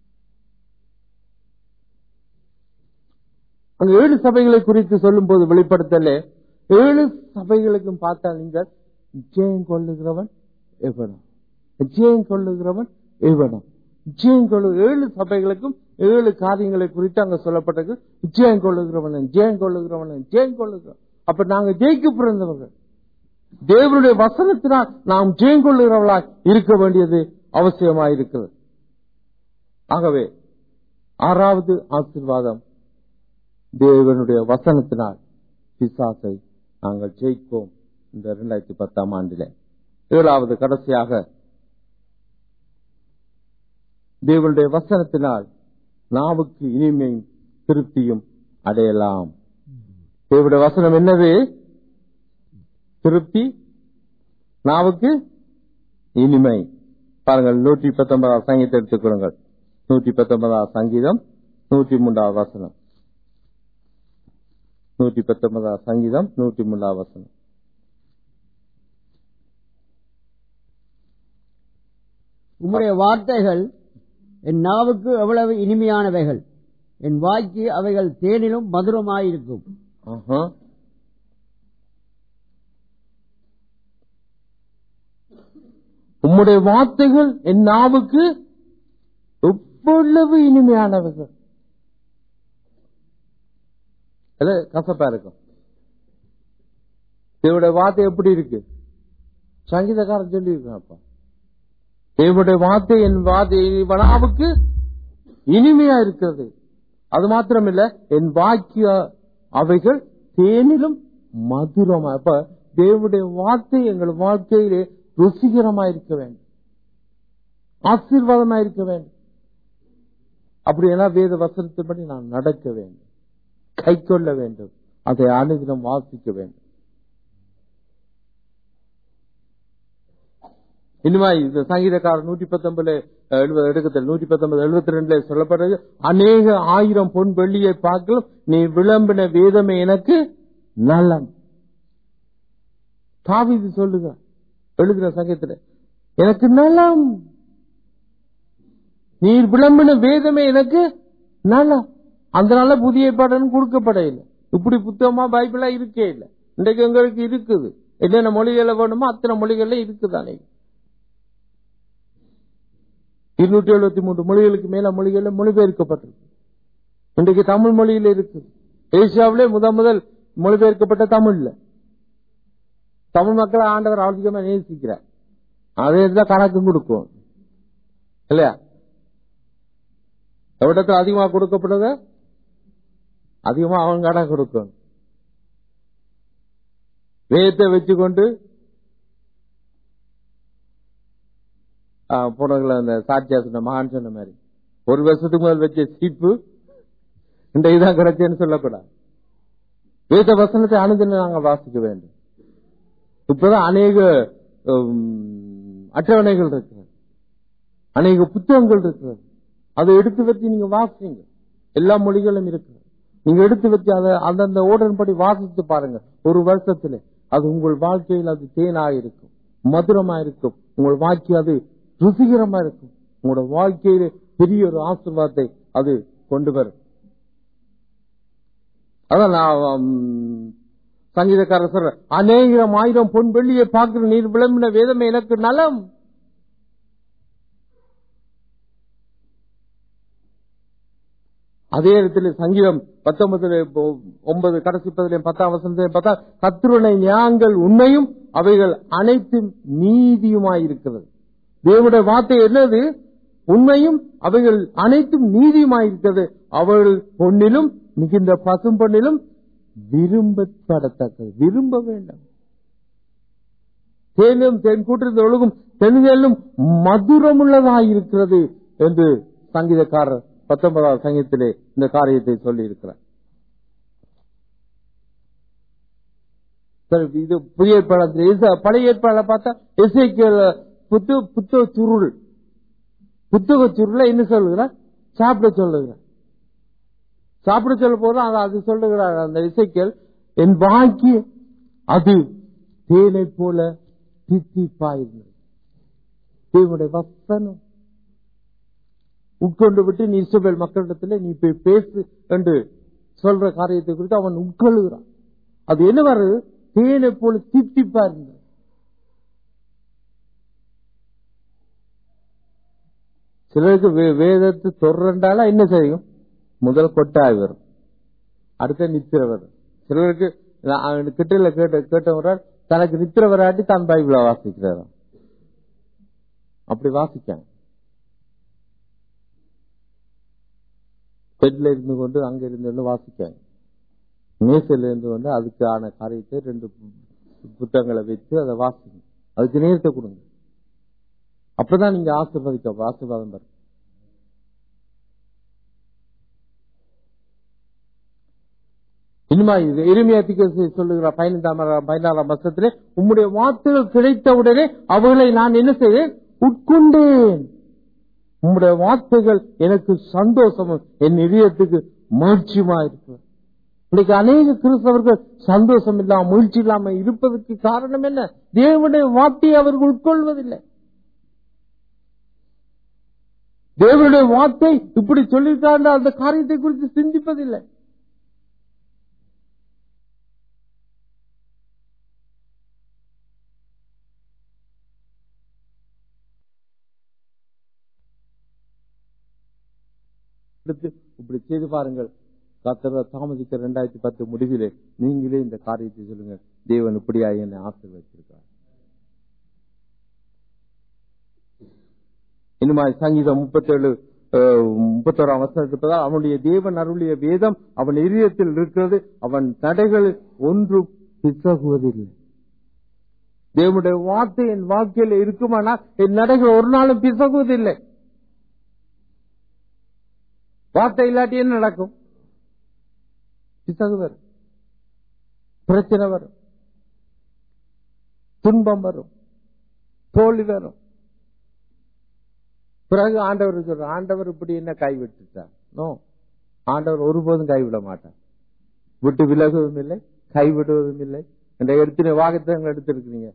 அங்க ஏழு சபைகளை குறித்து சொல்லும் போது வெளிப்படுத்தல ஏழு சபைகளுக்கும் பார்த்தால் நீங்கள் ஜெயம் கொள்ளுகிறவன் எவனும் ஜெயம் கொள்ளுகிறவன் எவனும் ஜெயம் கொள்ளு ஏழு சபைகளுக்கும் ஏழு காரியங்களை குறித்து அங்க சொல்லப்பட்டது ஜெயம் கொள்ளுகிறவன் ஜெயம் கொள்ளுகிறவன் ஜெயம் கொள்ளுகிறவன் அப்ப நாங்க ஜெயிக்க பிறந்தவர்கள் தேவனுடைய வசனத்தினால் நாம் ஜெயம் கொள்ளுகிறவர்களாய் இருக்க வேண்டியது அவசியமாயிருக்கிறது ஆகவே ஆறாவது ஆசீர்வாதம் தேவனுடைய வசனத்தினால் பிசாசை நாங்கள் ஜெயிப்போம் இந்த இரண்டாயிரத்தி பத்தாம் ஆண்டில ஏழாவது கடைசியாக தேவனுடைய வசனத்தினால் நாவுக்கு இனிமையும் திருப்தியும் அடையலாம் தேவனுடைய வசனம் என்னது திருப்தி நாவுக்கு இனிமை பாருங்கள் நூற்றி பத்தொன்பதாம் சங்கீதத்தை எடுத்துக்கொள்ளுங்கள் நூற்றி பத்தொன்பதாம் சங்கீதம் நூற்றி மூன்றாவது வசனம் நூற்றி பத்தொன்பதாம் சங்கீதம் நூற்றி மூன்றாவது வசனம் உம்முடைய வார்த்தைகள் என் நாவுக்கு எவ்வளவு இனிமையானவைகள் என் வாய்க்கு அவைகள் தேனிலும் மதுரமாயிருக்கும் ஆஹா. உம்முடைய வார்த்தைகள் என் நாவுக்கு எவ்வளவு இனிமையானவைகள் அது கசப்பா இருக்கும் தேவனுடைய வார்த்தை எப்படி இருக்கு சங்கீதக்காரன் சொல்லி இருக்காப்பா தேவனுடைய வார்த்தை என் வார்த்தை என் நாவுக்கு இனிமையா இருக்கிறது அது மாத்திரமில்ல என் வாக்கிய அவைகள் தேனிலும் மதுரமா அப்ப தேவனுடைய வார்த்தை எங்கள் வாழ்க்கையிலே ருசிகரமா இருக்க வேண்டும் ஆசீர்வாதமா இருக்க வேண்டும் அப்படியெல்லாம் வேத வசனத்தின்படி நான் நடக்க வேண்டும் கை கொள்ள வேண்டும் அதை அனுதினம் வாசிக்க வேண்டும் இனிமா இந்த சங்கீதக்காரர் நூற்றி பத்தொன்பதுல எழுபது எடுக்கத்தில் நூற்றி பத்தொன்பது எழுபத்தி ரெண்டுல சொல்லப்படுறது அநேக ஆயிரம் பொன் வெள்ளியை பார்க்கலாம் நீ விளம்பின வேதமே எனக்கு நலம் தாவிது சொல்லுங்க எழுதுற சங்கத்துல எனக்கு நலம் நீர் விளம்பின வேதமே எனக்கு நலம் அதனால புதிய பாடம் கொடுக்கப்பட இல்லை இப்படி புத்தகமா பைபிளா இருக்கே இல்லை இன்றைக்கு எங்களுக்கு இருக்குது என்னென்ன மொழிகளை வேணுமோ அத்தனை மொழிகள்ல இருக்குதானே இருநூற்றி எழுபத்தி மூன்று மொழிகளுக்கு மேல மொழிகள்ல மொழிபெயர்க்கப்பட்டிருக்கு இன்றைக்கு தமிழ் மொழியில இருக்கு ஏசியாவிலே முதல் முதல் மொழிபெயர்க்கப்பட்ட தமிழ்ல தமிழ் மக்களை ஆண்டவர் அதிகமா நேசிக்கிறார் அதே தான் கணக்கும் கொடுக்கும் இல்லையா எவ்வளவு அதிகமா கொடுக்கப்படுத அதிகமா அவங்க கடன் கொடுக்கும் வேதத்தை வச்சுக்கொண்டு போனவங்களை அந்த சாட்சியா சொன்ன மகான் சொன்ன மாதிரி ஒரு வருஷத்துக்கு முதல் வச்ச சீப்பு இந்த இதான் கிடைச்சேன்னு சொல்லக்கூடாது வேத வசனத்தை அணுதின நாங்க வாசிக்க வேண்டும் இப்பதான் அநேக உம், அட்டவணைகள் இருக்கிறது அநேக புத்தகங்கள் இருக்கிறது அதை எடுத்து வச்சு நீங்க வாசிங்க எல்லா மொழிகளும் இருக்கிறது நீங்க எடுத்து வச்சு அதை அந்தந்த ஓடன்படி வாசித்து பாருங்க ஒரு வருஷத்துல அது உங்கள் வாழ்க்கையில் அது தேனாக இருக்கும் மதுரமா இருக்கும் உங்கள் வாழ்க்கை அது ருசிகரமா இருக்கும் உங்களோட வாழ்க்கையில பெரிய ஒரு ஆசீர்வாதத்தை அது கொண்டு வரும் அதான் நான் உம், சங்கீதக்காரர் சொல்ற அநேகம் ஆயிரம் பொன் வெள்ளியை பார்க்கிற நீர் விளம்பின வேதமே எனக்கு நலம் அதே இடத்துல சங்கீதம் பத்தொன்பதுல ஒன்பது கடைசி பதிலையும் பத்தாம் வசனத்தையும் பார்த்தா கத்திருனை ஞாங்கள் உண்மையும் அவைகள் அனைத்தும் நீதியுமாயிருக்கிறது தேவனுடைய வார்த்தை என்னது உண்மையும் அவைகள் அனைத்தும் நீதியுமாயிருக்கிறது அவர்கள் பொன்னிலும் மிகுந்த பசும் பொன்னிலும் விரும்பப்படத்தக்கது விரும்ப வேண்டாம் தேனும் தென் கூட்டிருந்த ஒழுகும் தென்னும் மதுரமுள்ளதாயிருக்கிறது என்று சங்கீதக்காரர் பத்தொன்பதாவது சங்கீதத்திலே இந்த காரியத்தை சொல்லி இருக்கிறார் சரி, இது புதிய ஏற்பாடு இச- பழைய ஏற்பாடுல பார்த்தா இசைக்கேல புத்து புத்தக சுருள் புத்தக சுருள என்ன சொல்லுகிறார் சாப்பிட சொல்லுகிறார் சாப்பிட சொல்ல போது அது அது சொல்லுகிறார் அந்த இசைக்கேல் என் வாங்கி அது தேனை போல தித்திப்பாயிருந்தது தேவனுடைய வசனம் உட்கொண்டு விட்டு நீ இஸ்ரவேல் மக்களிடத்துல நீ போய் பேசு என்று சொல்ற காரியத்தை குறித்து அவன் உட்கொள்ளுகிறான் அது என்ன வருது தேனை போல தித்திப்பா இருந்தது சிலருக்கு வே- வேதத்தை தொடர்ந்தால என்ன செய்யும் முதல் கொட்டாய் வரும் அடுத்த நித்திர வரும் சிலருக்கு நான் கிட்டல கேட்ட கேட்டவரால் தனக்கு நித்திர வராட்டி தான் பைபிள வாசிக்கிறாராம் அப்படி வாசிக்காங்க பெட்ல இருந்து கொண்டு அங்க இருந்து கொண்டு வாசிக்காங்க மேசையில இருந்து கொண்டு அதுக்கான காரியத்தை ரெண்டு பு- புத்தகங்களை வச்சு அதை வாசிங்க அதுக்கு நேரத்தை கொடுங்க அப்பதான் நீங்க ஆசீர்வதிக்க ஆசீர்வாதம் வரும் இனிமா இது எருமையாத்திக்கு சொல்லுகிற பதினைந்தாம் பதினாறாம் வருஷத்திலே உம்முடைய வார்த்தைகள் கிடைத்தவுடனே அவர்களை நான் என்ன செய்தேன் உட்கொண்டேன் உம்முடைய வார்த்தைகள் எனக்கு சந்தோஷமும் என் இதயத்துக்கு மகிழ்ச்சியுமா இருக்கு இன்னைக்கு அநேக கிறிஸ்தவர்கள் சந்தோஷம் இல்லாம மகிழ்ச்சி இல்லாம இருப்பதற்கு காரணம் என்ன தேவனுடைய வார்த்தையை அவர்கள் உட்கொள்வதில்லை தேவனுடைய வார்த்தை இப்படி சொல்லியிருக்காங்க அந்த காரியத்தை குறித்து சிந்திப்பதில்லை எடுத்து இப்படி செய்து பாருங்கள் கத்தர தாமதிக்க ரெண்டாயிரத்தி பத்து முடிவிலே நீங்களே இந்த காரியத்தை சொல்லுங்க தேவன் இப்படியா என்னை ஆசீர்வதிச்சிருக்கார் இனிமா சங்கீதம் முப்பத்தேழு முப்பத்தோராம் வசனம் இருப்பதால் அவனுடைய தேவன் அருளிய வேதம் அவன் இதயத்தில் இருக்கிறது அவன் தடைகள் ஒன்றும் பிசகுவதில்லை தேவனுடைய வார்த்தை என் வாழ்க்கையில் இருக்குமானால் என் நடைகள் ஒரு நாளும் பிசகுவதில்லை வார்த்தை இல்லாட்டி என்ன நடக்கும் பிசகு வரும் பிரச்சனை வரும் துன்பம் வரும் தோல்வி வரும் பிறகு ஆண்டவர் சொல்ற ஆண்டவர் இப்படி என்ன கைவிட்டுட்டார் நோ ஆண்டவர் ஒருபோதும் கைவிட மாட்டார் விட்டு விலகுவதும் இல்லை கைவிடுவதும் இல்லை என்ற எடுத்து வாகத்தங்கள் எடுத்திருக்கிறீங்க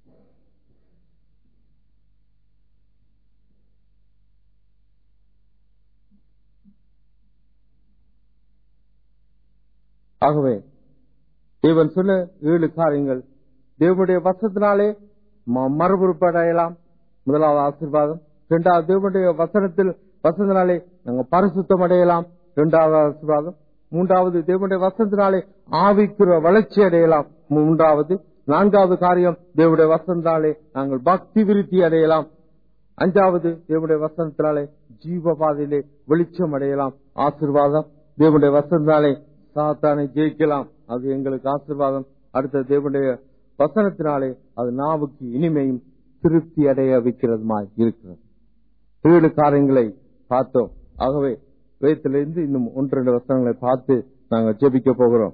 ஆகவே தேவன் சொன்ன ஏழு காரியங்கள் தேவனுடைய வசத்தினாலே மறுபுறுப்பு அடையலாம் முதலாவது ஆசீர்வாதம் இரண்டாவது தேவனுடைய வசனத்தில் வசனத்தினாலே நாங்கள் பரிசுத்தம் அடையலாம் இரண்டாவது ஆசீர்வாதம் மூன்றாவது தேவனுடைய வசனத்தினாலே ஆவிக்குற வளர்ச்சி அடையலாம் மூன்றாவது நான்காவது காரியம் தேவனுடைய வசனத்தினாலே நாங்கள் பக்தி விருத்தி அடையலாம் அஞ்சாவது தேவனுடைய வசனத்தினாலே ஜீவ பாதையிலே வெளிச்சம் அடையலாம் ஆசீர்வாதம் தேவனுடைய வசனத்தினாலே சாத்தானை ஜெயிக்கலாம் அது எங்களுக்கு ஆசீர்வாதம் அடுத்த தேவனுடைய வசனத்தினாலே அது நாவுக்கு இனிமையும் திருப்தி அடைய வைக்கிறதுமாய் இருக்கிறது ஏழு காரியங்களை பார்த்தோம் ஆகவே வேதத்திலிருந்து இன்னும் ஒன்று ரெண்டு வசனங்களை பார்த்து நாங்கள் ஜெபிக்க போகிறோம்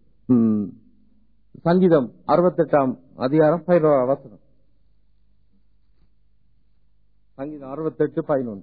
சங்கீதம் அறுபத்தெட்டாம் அதிகாரம் பதினோரா வசனம் சங்கீதம் அறுபத்தெட்டு பதினொன்று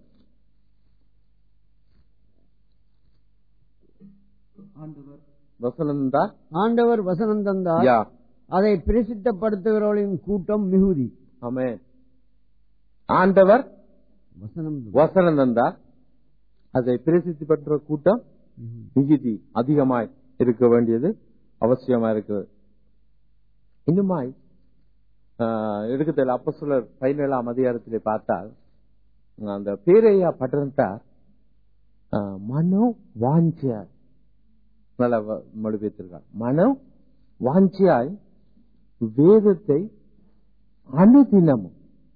வசனம் தான் ஆண்டவர் வசனம் தந்தார் யா அதை பிரசித்தப்படுத்துகிறவர்களின் கூட்டம் மிகுதி ஆமே ஆண்டவர் வசனம் வசனம் தந்தார் அதை பிரசித்தி பெற்ற கூட்டம் மிகுதி அதிகமாய் இருக்க வேண்டியது அவசியமா இருக்கிறது இன்னுமாய் எடுக்கத்தில் அப்ப சிலர் பதினேழாம் அதிகாரத்திலே பார்த்தால் அந்த பேரையா பட்டணத்தார் மனோ வாஞ்சியார் நல்ல மொழிபெயர்த்திருக்கார் மனம் வாஞ்சியாய் வேதத்தை அனுதினமும்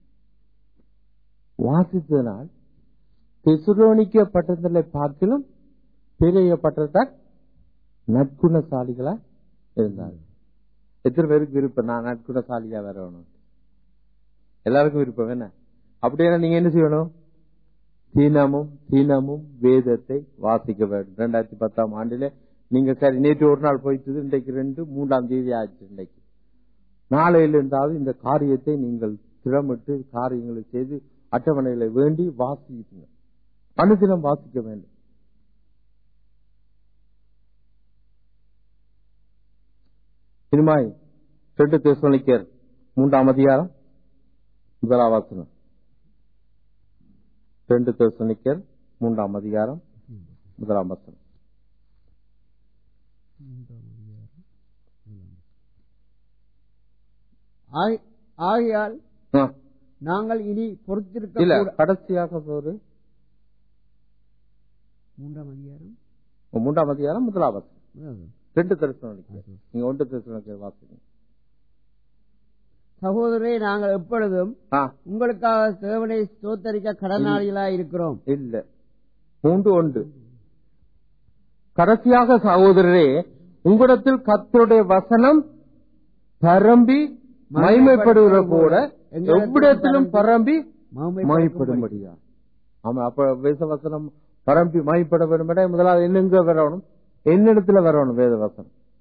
வாசித்ததனால் தெசுரோனிக்க பட்டணத்திலே பார்க்கிலும் பெரிய பட்டத்தார் நற்குணசாலிகளா இருந்தார்கள் எத்தனை பேருக்கு விருப்பம் நான் நற்குணசாலியா வரணும் எல்லாருக்கும் விருப்பம் என்ன அப்படின்னா நீங்க என்ன செய்யணும் தினமும் தினமும் வேதத்தை வாசிக்க வேண்டும் ரெண்டாயிரத்தி பத்தாம் ஆண்டிலே நீங்க சரி நேற்று ஒரு நாள் போயிட்டது இன்றைக்கு ரெண்டு மூன்றாம் தேதி ஆச்சு இன்றைக்கு நாளையில இருந்தாவது இந்த காரியத்தை நீங்கள் திறமிட்டு காரியங்களை செய்து அட்டவணைகளை வேண்டி வாசிக்குங்க அனுதினம் வாசிக்க வேண்டும் இனிமாய் ரெண்டு தேசனிக்கர் மூன்றாம் அதிகாரம் முதலாம் வாசனம் ரெண்டு தேசனிக்கர் மூன்றாம் அதிகாரம் முதலாம் வசனம் ஆகி- ஆகையால் ஆ, நாங்கள் இனி பொறுத்திருக்க இல்ல கூட- கடைசியாக ஒரு மூன்றாம் அதிகாரம் மூன்றாம் அதிகாரம் முதலாம் வசனம் அதாவது, ரெண்டு தரிசனிக்கர் நீங்க ஒன்று தரிசனிக்கர் வாசிங்க சகோதரரே நாங்கள் எப்பொழுதும் ஆ உங்களுக்காக தேவனை ஸ்தோத்தரிக்க கடனாளிகளாய் இருக்கிறோம் இல்ல மூன்று ஒன்று கடைசியாக சகோதரரே உங்களிடத்தில் கர்த்தருடைய வசனம் பரம்பி மகிமைப்படுகிற கூட எவ்விடத்திலும் பரம்பி மகிமைப்படும்படியா ஆமா அப்ப வேத வசனம் பரம்பி மகிமைப்பட வேண்டும் முதலாவது என்னங்க வரணும் என்னிடத்துல வரணும் வேத வசனம்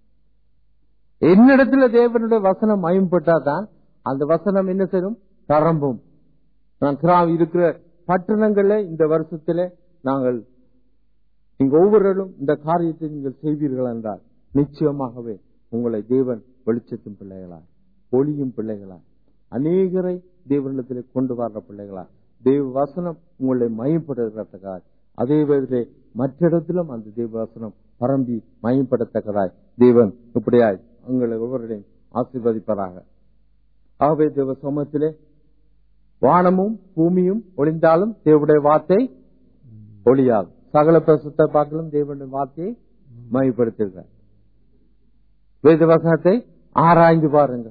என்னிடத்துல தேவனுடைய வசனம் மயம்பட்டாதான் அந்த வசனம் என்ன செய்யும் தரம்பும் நான் கிராமம் இருக்கிற பட்டணங்கள்ல இந்த வருஷத்திலே நாங்கள் நீங்க ஒவ்வொருவரும் இந்த காரியத்தை நீங்கள் செய்வீர்கள் என்றால் நிச்சயமாகவே உங்களை தேவன் வெளிச்சத்தின் பிள்ளைகளாய் ஒளியும் பிள்ளைகளாய் அநேகரை தேவனிடத்திலே கொண்டு வர்ற பிள்ளைகளாய் தேவ வசனம் உங்களை மயப்படுகிறதுக்காய் அதே வேளையிலே மற்ற இடத்திலும் அந்த தேவ வசனம் பரம்பி மயப்படத்தக்கதாய் தேவன் இப்படியாய் உங்களை ஒவ்வொருடையும் ஆசீர்வதிப்பதாக ஆகவே தேவ சமூகத்திலே வானமும் பூமியும் ஒளிந்தாலும் தேவனுடைய வார்த்தை ஒளியாகும் சகல பிரசுத்த பார்க்கலும் தேவனுடைய வார்த்தையை மையப்படுத்திருக்கார் வேத வசனத்தை ஆராய்ந்து பாருங்க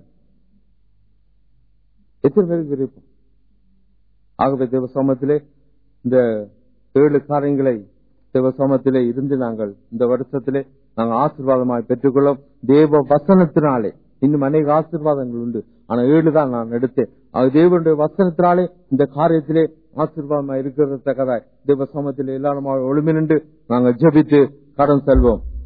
எத்தனை பேருக்கு விருப்பம் ஆகவே தேவ சமத்திலே இந்த ஏழு காரியங்களை தேவ சமத்திலே இருந்து நாங்கள் இந்த வருஷத்திலே நாங்கள் ஆசீர்வாதமாய் பெற்றுக்கொள்ளும் தேவ வசனத்தினாலே இன்னும் அநேக ஆசீர்வாதங்கள் உண்டு ஆனா ஏழு தான் நான் எடுத்தேன் அது தேவனுடைய வசனத்தினாலே இந்த காரியத்திலே ஆசீர்வாதமா இருக்கிறது தக்கதாய் தேவ சமத்திலே எல்லாருமாக ஒளிமினின்று நாங்கள் ஜெபித்து கடன் செல்வோம்